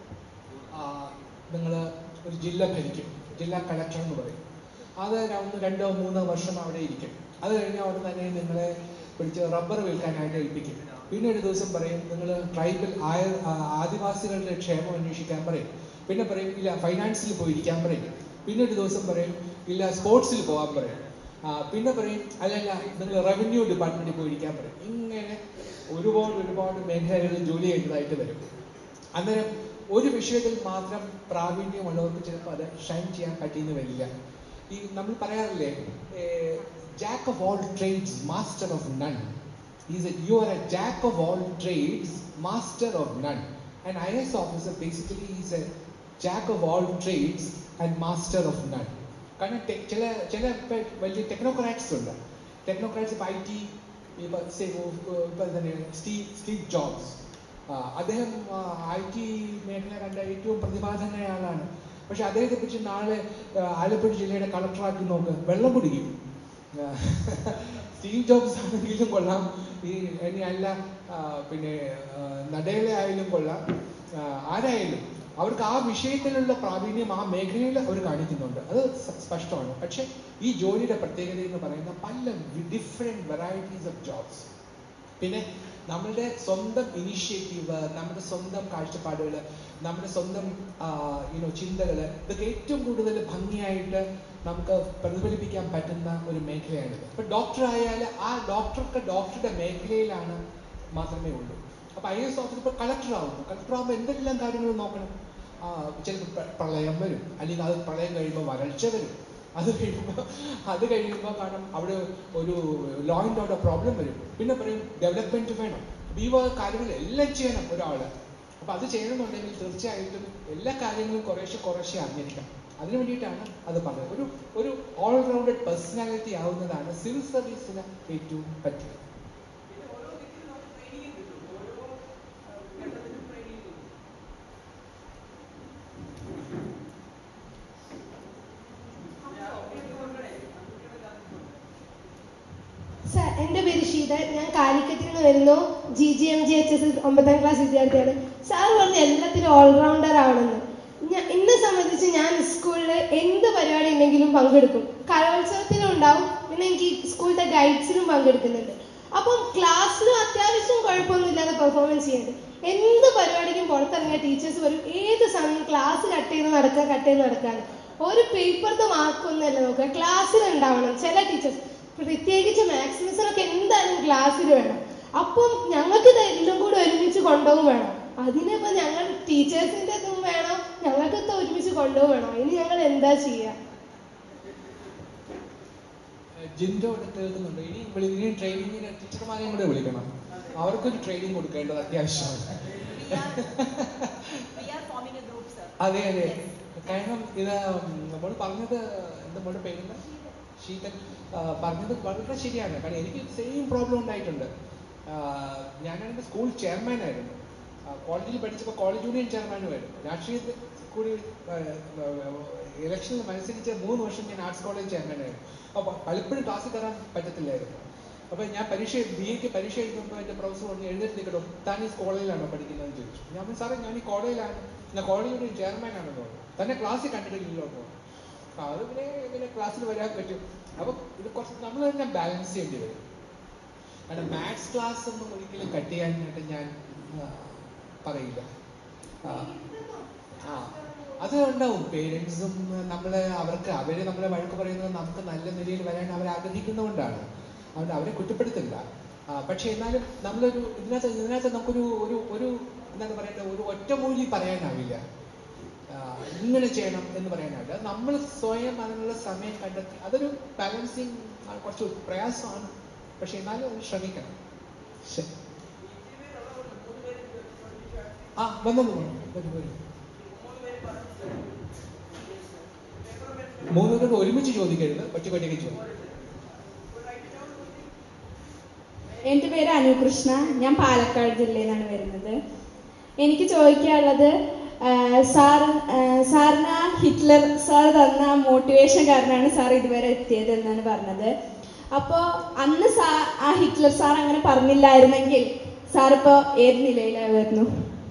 [SPEAKER 1] നിങ്ങൾ ഒരു ജില്ല ഭരിക്കും ജില്ലാ കളക്ടർ എന്ന് പറയും അത് ഒന്ന് രണ്ടോ മൂന്നോ വർഷം അവിടെ ഇരിക്കും അത് കഴിഞ്ഞാൽ അവിടെ തന്നെ നിങ്ങളെ പിടിച്ച് റബ്ബർ വിൽക്കാനായിട്ട് ഏൽപ്പിക്കും പിന്നെ ഒരു ദിവസം പറയും നിങ്ങൾ ട്രൈബൽ ആയ ആ, ആദിവാസികളുടെ ക്ഷേമം അന്വേഷിക്കാൻ പറയും പിന്നെ പറയും ഇല്ല ഫൈനാൻസിൽ പോയി ഇരിക്കാൻ പറയും പിന്നെ ഒരു ദിവസം പറയും ഇല്ല സ്പോർട്സിൽ പോകാൻ പറയും ആ, പിന്നെ പറയും അല്ലല്ല നിങ്ങൾ റവന്യൂ ഡിപ്പാർട്ട്മെന്റിൽ പോയി ഇരിക്കാൻ പറയും ഇങ്ങനെ ഒരുപാട് ഒരുപാട് മേഖലകളിൽ ജോലി ചെയ്യേണ്ടതായിട്ട് വരും അന്നേരം ഒരു വിഷയത്തിൽ മാത്രം പ്രാവീണ്യമുള്ളവർക്ക് ചിലപ്പോൾ അത് ഷൈൻ ചെയ്യാൻ പറ്റിയെന്ന് വരില്ല ഈ നമ്മൾ പറയാറില്ലേ jack of all trades master of none is a you are a jack of all trades master of none and I S officer basically is a jack of all trades and master of none കാരണം ടെ- ചില ചില ഇപ്പൊ വലിയ technocrats ഉണ്ട് technocrats ഇപ്പൊ I T ഇപ്പൊ ഇപ്പൊ തന്നെ സ്റ്റീവ് സ്റ്റീവ് ജോബ്സ് ആ, അദ്ദേഹം ഐ ടി മേഖല കണ്ട ഏറ്റവും പ്രതിഭാധനായ ആളാണ് പക്ഷെ അദ്ദേഹത്തെ പറ്റി നാളെ ആ, ആലപ്പുഴ ജില്ലയുടെ കളക്ടറാക്കി നോക്ക് വെള്ളം കുടിക്കും ആ, സ്റ്റീവ് ജോബ്സ് ആണെങ്കിലും കൊള്ളാം ഈ ഇനി അല്ല ആ, പിന്നെ ആ, നടേല ആയാലും കൊള്ളാം ആ, ആരായാലും അവർക്ക് ആ വിഷയത്തിലുള്ള പ്രാവീണ്യം ആ മേഖലയിൽ അവർ കാണിക്കുന്നുണ്ട് അത് സ- സ്പഷ്ടമാണ് പക്ഷെ ഈ ജോലിയുടെ പ്രത്യേകത എന്ന് പറയുന്ന പല ഡിഫറെന്റ് വെറൈറ്റീസ് ഓഫ് ജോബ്സ് പിന്നെ നമ്മളുടെ സ്വന്തം ഇനിഷ്യേറ്റീവ് നമ്മുടെ സ്വന്തം കാഴ്ചപ്പാടുകൾ നമ്മുടെ സ്വന്തം യുനോ ചിന്തകൾ ഇതൊക്കെ ഏറ്റവും കൂടുതൽ ഭംഗിയായിട്ട് നമുക്ക് പ്രതിഫലിപ്പിക്കാൻ പറ്റുന്ന ഒരു മേഖലയാണിത് ഇപ്പൊ ഡോക്ടർ ആയാൽ ആ ഡോക്ടർക്ക് ഡോക്ടറുടെ മേഖലയിലാണ് മാത്രമേ ഉള്ളൂ അപ്പൊ ഐ എസ് ഓഫീസർ ഇപ്പൊ കളക്ടർ ആവുന്നു കളക്ടർ ആകുമ്പോൾ എന്തെല്ലാം കാര്യങ്ങൾ നോക്കണം ആ, ചിലപ്പോൾ പ്ര- പ്രളയം വരും അല്ലെങ്കിൽ അത് പ്രളയം കഴിയുമ്പോൾ വരൾച്ച വരും അത് കഴിയുമ്പോൾ അത് കഴിയുമ്പോൾ കാരണം അവിടെ ഒരു ലോ ആൻഡ് ഓർഡർ പ്രോബ്ലം വരും പിന്നെ പറയും ഡെവലപ്മെന്റ് വേണം അപ്പൊ ഈ വക കാര്യങ്ങൾ എല്ലാം ചെയ്യണം ഒരാള് അപ്പൊ അത് ചെയ്യണമെന്നുണ്ടെങ്കിൽ തീർച്ചയായിട്ടും എല്ലാ കാര്യങ്ങളും കുറേശ്ശെ കുറേശ്ശെ അറിഞ്ഞിരിക്കണം അതിനു വേണ്ടിയിട്ടാണ് അത് പറഞ്ഞത് ഒരു ഒരു ഓൾറൗണ്ടഡ് പേഴ്സണാലിറ്റി ആവുന്നതാണ് സിവിൽ സർവീസിന് ഏറ്റവും പറ്റിയത്
[SPEAKER 6] സർ എൻ്റെ പേര് ശീതൾ ഞാൻ കാലിക്കറ്റിൽ നിന്ന് വരുന്നു G G M G H S ഒമ്പതാം ക്ലാസ് വിദ്യാർത്ഥിയാണ് സാർ പറഞ്ഞ എല്ലാത്തിലും ഓൾറൗണ്ടർ ആവണമെന്ന് ഞാൻ എന്നെ സംബന്ധിച്ച് ഞാൻ സ്കൂളിൽ എന്ത് പരിപാടി ഉണ്ടെങ്കിലും പങ്കെടുക്കും കലോത്സവത്തിനും ഉണ്ടാവും പിന്നെ എനിക്ക് സ്കൂളിലെ ഗൈഡ്സിനും പങ്കെടുക്കുന്നുണ്ട് അപ്പം ക്ലാസ്സിലും അത്യാവശ്യം കുഴപ്പമൊന്നുമില്ലാതെ പെർഫോമൻസ് ചെയ്യുന്നുണ്ട് എന്ത് പരിപാടിക്കും പുറത്തിറങ്ങിയ ടീച്ചേഴ്സ് പറയും ഏത് സമയം ക്ലാസ് കട്ട് ചെയ്ത് നടക്കുക കട്ട് ചെയ്ത് നടക്കാണ് ഒരു പേപ്പറത്തെ മാർക്കൊന്നുമല്ല നോക്കുക ക്ലാസ്സിൽ ഉണ്ടാവണം ചില ടീച്ചേഴ്സ് പ്രത്യേകിച്ച് മാക്സിമസിനൊക്കെ എന്തായാലും ക്ലാസ്സിൽ വേണം അപ്പം ഞങ്ങൾക്ക് ഇത് എല്ലാം കൂടി ഒരുമിച്ച് കൊണ്ടുപോകും വേണം അതിനിപ്പോ ഞങ്ങൾ ടീച്ചേഴ്സിന്റെ ഇതും വേണം ഞങ്ങൾക്ക് ഇത് ഒരുമിച്ച് കൊണ്ടുപോകും വേണം ഇനി ഞങ്ങൾ എന്താ ചെയ്യുക
[SPEAKER 1] ജിൻഡോ ഇവിടെ കേൾക്കുന്നുണ്ട് ഇനി വിളി ഇനി ട്രെയിനിങ്ങിന് ടീച്ചർമാരെയും കൂടെ വിളിക്കണം അവർക്കൊരു ട്രെയിനിങ് കൊടുക്കേണ്ടത് അത്യാവശ്യമാണ് അതെ അതെ കാരണം ഇത് നമ്മൾ പറഞ്ഞത് എന്താ നമ്മുടെ പേരെന്താ ശീതൻ ആ, പറഞ്ഞത് വളരെ ശരിയാണ് കാരണം എനിക്ക് സെയിം പ്രോബ്ലം ഉണ്ടായിട്ടുണ്ട് ആ, ഞാനാണെങ്കിൽ സ്കൂൾ ചെയർമാൻ ആയിരുന്നു കോളേജിൽ പഠിച്ചപ്പോൾ കോളേജ് യൂണിയൻ ചെയർമാനുമായിരുന്നു രാഷ്ട്രീയത്തിൽ കൂടി ഇലക്ഷനിൽ മത്സരിച്ച മൂന്ന് വർഷം ഞാൻ ആർട്സ് കോളേജ് ചെയർമാനായിരുന്നു അപ്പോൾ പലപ്പോഴും ക്ലാസ്സിൽ കയറാൻ പറ്റത്തില്ലായിരുന്നു അപ്പൊ ഞാൻ പരീക്ഷ ബി എക്ക് പരീക്ഷ എഴുതുമ്പോൾ എന്റെ പ്രൊഫസർ പറഞ്ഞു എഴുന്നേറ്റ് നിൽക്കട്ടോ താൻ ഈ കോളേജിലാണോ പഠിക്കുന്നതെന്ന് ചോദിച്ചു ഞാൻ പറഞ്ഞു സാറേ ഞാൻ ഈ കോളേജിലാണ് ഞാൻ കോളേജിന്റെ ചെയർമാൻ ആണെന്ന് പറഞ്ഞു തന്നെ ക്ലാസ്സിൽ കണ്ടിട്ടില്ലല്ലോ എന്ന് പറഞ്ഞു ആ, അത് പിന്നെ ഇങ്ങനെ ക്ലാസ്സിൽ വരാൻ പറ്റും അപ്പൊ ഇത് കുറച്ച് നമ്മൾ തന്നെ ബാലൻസ് ചെയ്യേണ്ടി വരും കാരണം മാത്സ് ക്ലാസ് ഒന്നും ഒരിക്കലും കട്ട് ചെയ്യാനായിട്ട് ഞാൻ ആ, പറയില്ല ആ, ആ അത് ഉണ്ടാവും പേരൻസും നമ്മളെ അവർക്ക് അവര് നമ്മളെ വഴക്ക് പറയുന്നത് നമുക്ക് നല്ല നിലയിൽ വരാൻ അവർ ആഗ്രഹിക്കുന്നതുകൊണ്ടാണ് അതുകൊണ്ട് അവരെ കുറ്റപ്പെടുത്തില്ല ആ, പക്ഷെ എന്നാലും നമ്മളൊരു ഇതിനകത്ത് ഇതിനകത്ത് നമുക്കൊരു ഒരു ഒരു എന്താണ് പറയട്ടെ ഒരു ഒറ്റമൂലി പറയാനാവില്ല ആ, ഇങ്ങനെ ചെയ്യണം എന്ന് പറയാനായിട്ട് നമ്മൾ സ്വയം അതിനുള്ള സമയം കണ്ടെത്തി അതൊരു ബാലൻസിങ് കുറച്ച് പ്രയാസമാണ് പക്ഷെ എന്നാലും അത് ശ്രമിക്കണം ശരി ആ വന്നു വന്നു വരൂ വരൂ മൂന്ന് പേർക്ക് ഒരുമിച്ച് ചോദിക്കരുത് ഒറ്റ ഒറ്റയ്ക്ക് ചോദിക്കും
[SPEAKER 7] എൻ്റെ പേര് അനുകൃഷ്ണ ഞാൻ പാലക്കാട് ജില്ലയിൽ നിന്നാണ് വരുന്നത് എനിക്ക് ചോദിക്കാനുള്ളത് സാർ സാറിന് ആ ഹിറ്റ്ലർ സാർ തന്ന ആ മോട്ടിവേഷൻ കാരണമാണ് സാർ ഇതുവരെ എത്തിയത് എന്നാണ് പറഞ്ഞത് അപ്പോൾ അന്ന് സാ ആ ഹിറ്റ്ലർ സാർ അങ്ങനെ പറഞ്ഞില്ലായിരുന്നെങ്കിൽ സാർ ഇപ്പോൾ ഏത് നിലയിലായിരുന്നു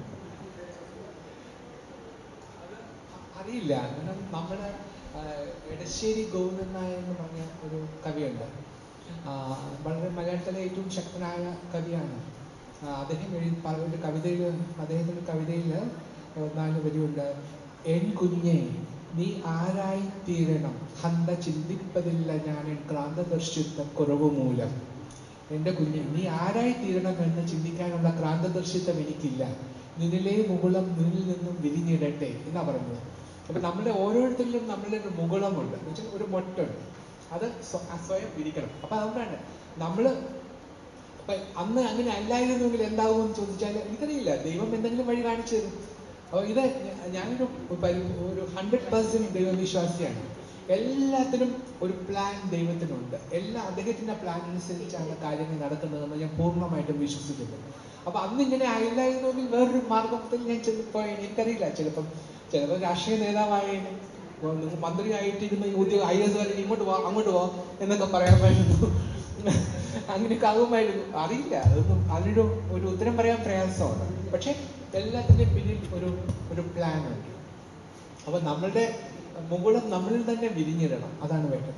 [SPEAKER 1] അറിയില്ല കാരണം നമ്മുടെ ആ, എടശ്ശേരി ഗോവിന്ദൻ നായർ എന്ന് പറഞ്ഞ ഒരു കവിയുണ്ട് ആ, വളരെ മലയാളത്തിലെ ഏറ്റവും ശക്തനായ കവിയാണ് ആ, അദ്ദേഹം എഴുതി പ- ഒരു കവിതയിൽ അദ്ദേഹത്തിന്റെ കവിതയിൽ നാല് വരിയുണ്ട് എൻ കുഞ്ഞെ നീ ആരായി തീരണം ഹന്ത ചിന്തിപ്പതില്ല ഞാൻ എൻ ക്രാന്തദർശിത്വ കുറവ് മൂലം എൻ്റെ കുഞ്ഞെ നീ ആരായി തീരണം എന്ന് ചിന്തിക്കാനുള്ള ക്രാന്തദർശിത്വം എനിക്കില്ല നിന്നിലെ മുകുളം നിന്നിൽ നിന്നും വിരിഞ്ഞിടട്ടെ എന്നാ പറയുന്നത് അപ്പൊ നമ്മുടെ ഓരോരുത്തരിലും നമ്മളുടെ ഒരു മുകുളമുണ്ട് എന്ന് വെച്ചാൽ ഒരു മൊട്ടുണ്ട് അത് സ്വ- ആ സ്വയം വിരിക്കണം അപ്പൊ അതുകൊണ്ടാണ് നമ്മള് അപ്പൊ അന്ന് അങ്ങനെ അല്ലായിരുന്നെങ്കിൽ എന്താകുമെന്ന് ചോദിച്ചാൽ എനിക്കറിയില്ല ദൈവം എന്തെങ്കിലും വഴി കാണിച്ചു തരും അപ്പൊ ഇത് ഞ- ഞാനൊരു പരി- ഒരു ഹൺഡ്രഡ് പെർസെന്റ് ദൈവവിശ്വാസിയാണ് എല്ലാത്തിനും ഒരു പ്ലാൻ ദൈവത്തിനുണ്ട് എല്ലാ അദ്ദേഹത്തിന്റെ പ്ലാൻ അനുസരിച്ചാണ് കാര്യങ്ങൾ നടക്കുന്നതെന്ന് ഞാൻ പൂർണ്ണമായിട്ടും വിശ്വസിക്കുന്നു അപ്പൊ അന്ന് ഇങ്ങനെ ആയില്ലായിരുന്നെങ്കിൽ വേറൊരു മാർഗത്തിൽ ഞാൻ പോയി എനിക്കറിയില്ല ചിലപ്പം ചിലപ്പോൾ രാഷ്ട്രീയ നേതാവായേനെ ഇപ്പൊ നിങ്ങൾ മന്ത്രിയായിട്ടിരുന്ന ഈ ഉദ്യോഗ ഐ എസ് വരെ ഇങ്ങോട്ട് പോ അങ്ങോട്ട് പോ എന്നൊക്കെ പറയാമായിരുന്നു അങ്ങനെയൊക്കെ ആകുമായിരുന്നു അറിയില്ല അതൊന്നും അതിനൊരു ഒരു ഉത്തരം പറയാൻ പ്രയാസമാണ് പക്ഷെ എല്ലാത്തിന്റെയും പിന്നിൽ ഒരു ഒരു പ്ലാൻ ഉണ്ട് അപ്പൊ നമ്മളുടെ മുകുളം നമ്മളിൽ തന്നെ വിരിഞ്ഞിടണം അതാണ് വേണ്ടത്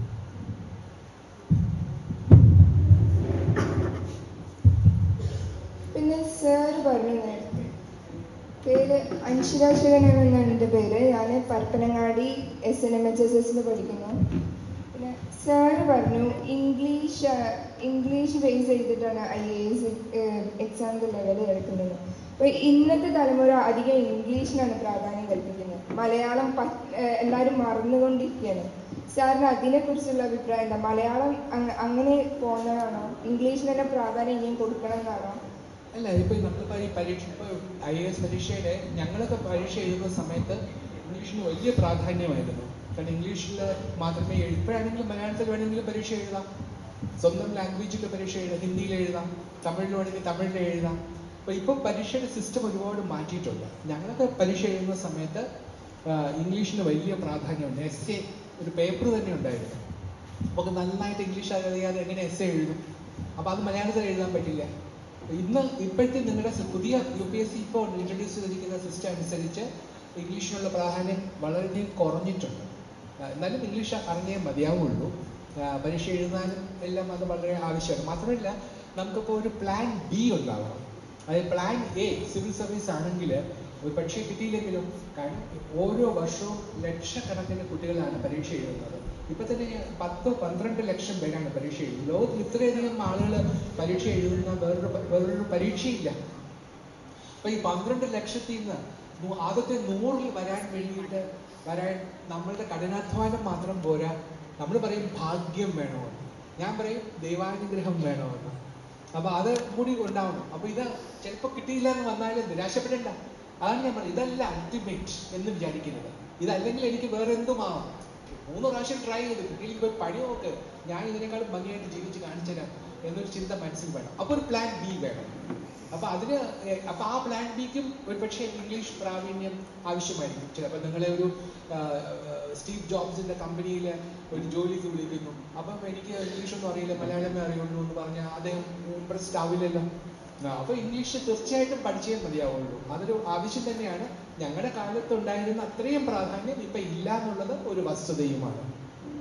[SPEAKER 8] പിന്നെ സാർ പറഞ്ഞു നേരത്തെ പേര് അൻഷിത ശിവനാണ് എന്നാണ് എൻ്റെ പേര് ഞാൻ Parappanangadi S N M H S എസിൽ പഠിക്കുന്നു പിന്നെ സാറ് പറഞ്ഞു ഇംഗ്ലീഷ് ആ, ഇംഗ്ലീഷ് ബേസ് ചെയ്തിട്ടാണ് ഐ എ എസ് എക്സാമിൻ്റെ ലെവൽ എടുക്കുന്നത് അപ്പോൾ ഇന്നത്തെ തലമുറ അധികം ഇംഗ്ലീഷിനാണ് പ്രാധാന്യം കൽപ്പിക്കുന്നത് മലയാളം പ- ഏഹ് എല്ലാവരും മറന്നുകൊണ്ടിരിക്കുകയാണ് സാറിന് അതിനെക്കുറിച്ചുള്ള അഭിപ്രായം എന്താ മലയാളം അങ്ങ- അങ്ങനെ പോകുന്നതാണോ ഇംഗ്ലീഷിന് തന്നെ പ്രാധാന്യം ഇനിയും കൊടുക്കണം എന്നാണോ
[SPEAKER 1] അല്ല ഇപ്പൊ നമ്മളിപ്പോ ഈ പരീക്ഷ ഇപ്പൊ ഐ എസ് പരീക്ഷയുടെ ഞങ്ങളൊക്കെ പരീക്ഷ എഴുതുന്ന സമയത്ത് ഇംഗ്ലീഷിന് വലിയ പ്രാധാന്യമായിരുന്നു കാരണം ഇംഗ്ലീഷിൽ മാത്രമേ എഴു- ഇപ്പോഴാണെങ്കിലും മലയാളത്തിൽ വേണമെങ്കിലും പരീക്ഷ എഴുതാം സ്വന്തം ലാംഗ്വേജിൽ പരീക്ഷ എഴുതാം ഹിന്ദിയിൽ എഴുതാം തമിഴിൽ വേണമെങ്കിൽ തമിഴിൽ എഴുതാം അപ്പൊ ഇപ്പൊ പരീക്ഷയുടെ സിസ്റ്റം ഒരുപാട് മാറ്റിയിട്ടുണ്ട് ഞങ്ങളൊക്കെ പരീക്ഷ എഴുതുന്ന സമയത്ത് ആ, ഇംഗ്ലീഷിന് വലിയ പ്രാധാന്യമുണ്ട് എസ് എ ഒരു പേപ്പർ തന്നെ ഉണ്ടായിരുന്നു നമുക്ക് നന്നായിട്ട് ഇംഗ്ലീഷ് അറിയാതെ എങ്ങനെ എസ് എഴുതും അപ്പൊ അത് മലയാളത്തിൽ എഴുതാൻ പറ്റില്ല ഇന്ന് ഇപ്പോഴത്തെ നിങ്ങളുടെ സി- പുതിയ യു പി എസ് സി ഇപ്പോൾ ഇൻട്രൊഡ്യൂസ് ചെയ്തിരിക്കുന്ന സിസ്റ്റം അനുസരിച്ച് ഇംഗ്ലീഷിനുള്ള പ്രാധാന്യം വളരെ കുറഞ്ഞിട്ടുണ്ട് ആ, എന്നാലും ഇംഗ്ലീഷ് അറിഞ്ഞേ മതിയാവുള്ളൂ ആ, പരീക്ഷ എഴുതാനും എല്ലാം അത് വളരെ ആവശ്യമാണ് മാത്രമല്ല നമുക്കിപ്പോൾ ഒരു പ്ലാൻ ബി ഉണ്ടാവണം അതായത് പ്ലാൻ എ സിവിൽ സർവീസ് ആണെങ്കിൽ ഒരു പരീക്ഷ കിട്ടിയില്ലെങ്കിലും കാരണം ഓരോ വർഷവും ലക്ഷക്കണക്കിന് കുട്ടികളാണ് പരീക്ഷ എഴുതുന്നത് ഇപ്പൊ തന്നെ പത്ത് പന്ത്രണ്ട് ലക്ഷം പേരാണ് പരീക്ഷ എഴുതുന്നത് ലോകത്തിൽ ഇത്രയധികം ആളുകൾ പരീക്ഷ എഴുതുന്ന വേറൊരു പ- വേറൊരു പരീക്ഷയില്ല അപ്പൊ ഈ പന്ത്രണ്ട് ലക്ഷത്തിൽ നിന്ന് നൂ- ആദ്യത്തെ നൂറിൽ വരാൻ വേണ്ടിയിട്ട് വരാൻ നമ്മളുടെ കഠിനാധ്വാനം മാത്രം പോരാ നമ്മൾ പറയും ഭാഗ്യം വേണമെന്ന് ഞാൻ പറയും ദൈവാനുഗ്രഹം വേണമെന്ന് അപ്പൊ അത് കൂടി ഉണ്ടാവണം അപ്പൊ ഇത് ചിലപ്പോ കിട്ടിയില്ല എന്ന് വന്നാലും നിരാശപ്പെടേണ്ട അതാണ് ഞാൻ പറയുന്നത് ഇതല്ല അൾട്ടിമേറ്റ് എന്ന് വിചാരിക്കുന്നത് ഇതല്ലെങ്കിൽ എനിക്ക് വേറെ എന്തുമാവാം മൂന്ന് പ്രാവശ്യം ട്രൈ ചെയ്തു കിട്ടിയില്ലെങ്കിൽ പോയി പണി നോക്ക് ഞാൻ ഇതിനേക്കാളും ഭംഗിയായിട്ട് ജീവിച്ച് കാണിച്ചു തരാം എന്നൊരു ചിന്ത മനസ്സിൽ വേണം അപ്പൊ ഒരു പ്ലാൻ ബി വേണം അപ്പൊ അതിന് ഏർ അപ്പൊ ആ പ്ലാൻ ബിക്കും ഒരു പക്ഷേ ഇംഗ്ലീഷ് പ്രാവീണ്യം ആവശ്യമായിരിക്കും ചിലപ്പോൾ നിങ്ങളെ ഒരു ആ, ആ, സ്റ്റീവ് ജോബ്സിന്റെ കമ്പനിയിൽ ഒരു ജോലിക്ക് വിളിക്കുന്നു അപ്പം എനിക്ക് ഇംഗ്ലീഷ് ഒന്നും അറിയില്ല മലയാളമേ അറിയുള്ളൂ എന്ന് പറഞ്ഞാൽ അദ്ദേഹം ഇമ്പ്രസ്ഡ് ആവില്ലല്ലോ ആ, അപ്പൊ ഇംഗ്ലീഷ് തീർച്ചയായിട്ടും പഠിച്ചേ മതിയാവുള്ളൂ അതൊരു ആവശ്യം തന്നെയാണ് ഞങ്ങളുടെ കാലത്ത് ഉണ്ടായിരുന്ന അത്രയും പ്രാധാന്യം ഇപ്പൊ ഇല്ല എന്നുള്ളത് ഒരു വസ്തുതയുമാണ്